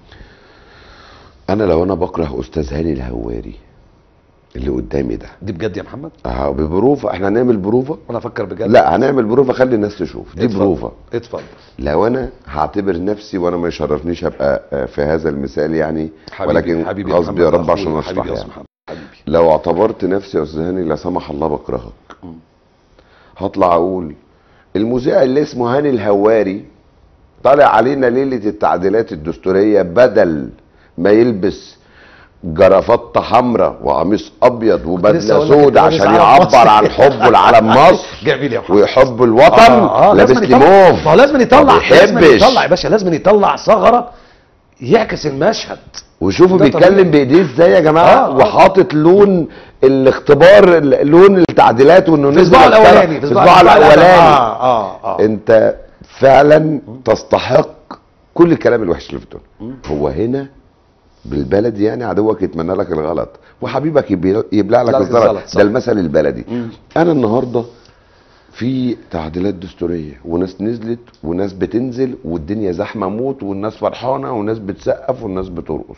انا لو انا بكره استاذ هاني الهواري اللي قدامي ده دي بجد يا محمد اه ببروفه احنا هنعمل بروفه وانا افكر بجد لا هنعمل بروفه خلي الناس تشوف دي اتفضل. بروفه اتفضل لو انا هعتبر نفسي وانا ما يشرفنيش ابقى آه، في هذا المثال يعني حبيبي ولكن حبيبي غصب محمد يا رب أخوي، عشان اشرح حبيبي يا يعني أستاذ محمد حبيبي لو اعتبرت نفسي يا استاذ هاني لا سمح الله بكرهك مم. هطلع اقول المذيع اللي اسمه هاني الهواري طالع علينا ليله التعديلات الدستوريه بدل ما يلبس جرافطه حمراء وقميص ابيض لسه وبدله أقول لك سود أنت لابس عشان علم مصر. يعبر عن حبه لعلم مصر جميل يا محمد ويحب الوطن لابس لازم لي يطلع- موف ما هو لازم يطلع ما لازم بيحبش. يطلع يا باشا لازم يطلع ثغره يعكس المشهد وشوفوا ده بيتكلم طبيعي. بايديه ازاي يا جماعه آه، آه. وحاطط لون الاختبار لون التعديلات وانه في نزل الاسبوع الطرف- الاولاني في الاسبوع الاولاني اه اه اه انت فعلا تستحق كل الكلام الوحش اللي في الدنيا هو هنا بالبلدي يعني عدوك يتمنى لك الغلط وحبيبك يبي- يبلع لك يبلع لك الزلط الزلط، صح. ده المثل البلدي مم. انا النهارده في تعديلات دستوريه وناس نزلت وناس بتنزل والدنيا زحمه موت والناس فرحانه وناس بتسقف والناس بترقص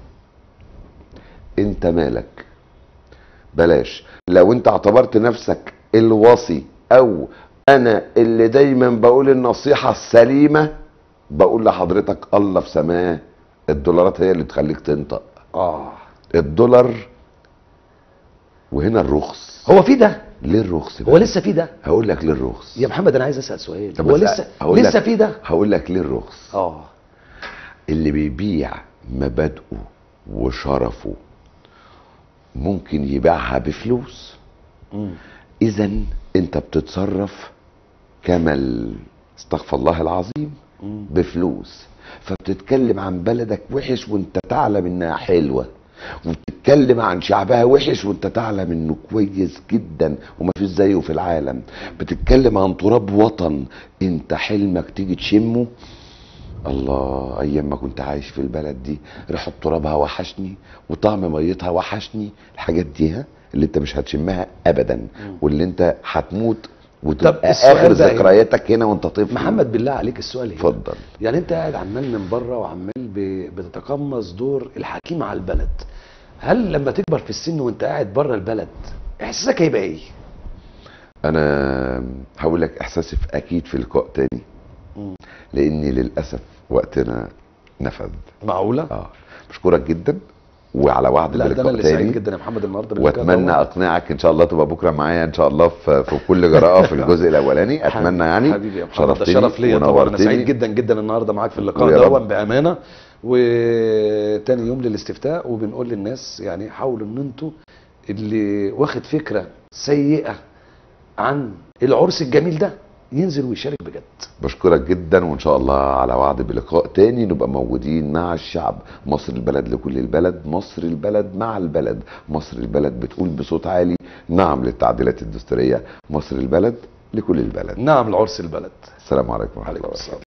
انت مالك بلاش لو انت اعتبرت نفسك الوصي او انا اللي دايما بقول النصيحة السليمة بقول لحضرتك الله في سماه الدولارات هي اللي تخليك تنطق اه الدولار وهنا الرخص هو في ده ليه الرخص هو لسه في ده هقول لك ليه الرخص يا محمد انا عايز اسال سؤال طب هو بس لسه هقول لسه لك- في ده هقول لك ليه الرخص اه اللي بيبيع مبادئه وشرفه ممكن يبيعها بفلوس مم. اذا انت بتتصرف كما ال- استغفر الله العظيم مم. بفلوس فبتتكلم عن بلدك وحش وانت تعلم انها حلوه وبتتكلم عن شعبها وحش وانت تعلم انه كويس جدا وما فيش زيه في العالم بتتكلم عن تراب وطن انت حلمك تيجي تشمه الله ايام ما كنت عايش في البلد دي ريحه ترابها وحشني وطعم ميتها وحشني الحاجات دي ها اللي انت مش هتشمها ابدا واللي انت هتموت وتبقى السؤال اخر بقى هنا. ذكرياتك هنا وانت طفل محمد بالله عليك السؤال هنا اتفضل يعني انت قاعد عمال من بره وعمال ب- بتتقمص دور الحكيم على البلد هل لما تكبر في السن وانت قاعد بره البلد احساسك هيبقى ايه انا هقول لك احساسي في اكيد في لقاء تاني مم. لاني للاسف وقتنا نفذ معقوله اه بشكرك جدا وعلى وعد لا ده انا بلقاء اللي سعيد تاني جدا يا محمد النهارده باللقاء واتمنى دوت. اقنعك ان شاء الله تبقى بكره معايا ان شاء الله في, في كل جراءه في الجزء الاولاني اتمنى يعني حبيبي يا محمد ده شرفتني شرف ليا طبعا انا ونورتني. سعيد جدا جدا النهارده معاك في اللقاء ويا ده رب. بامانه وتاني يوم للاستفتاء وبنقول للناس يعني حاولوا ان انتوا اللي واخد فكره سيئه عن العرس الجميل ده ينزل ويشارك بجد بشكرك جدا وان شاء الله على وعد بلقاء تاني نبقى موجودين مع الشعب مصر البلد لكل البلد مصر البلد مع البلد مصر البلد بتقول بصوت عالي نعم للتعديلات الدستورية مصر البلد لكل البلد نعم العرس البلد السلام عليكم ورحمة عليكم الله السلام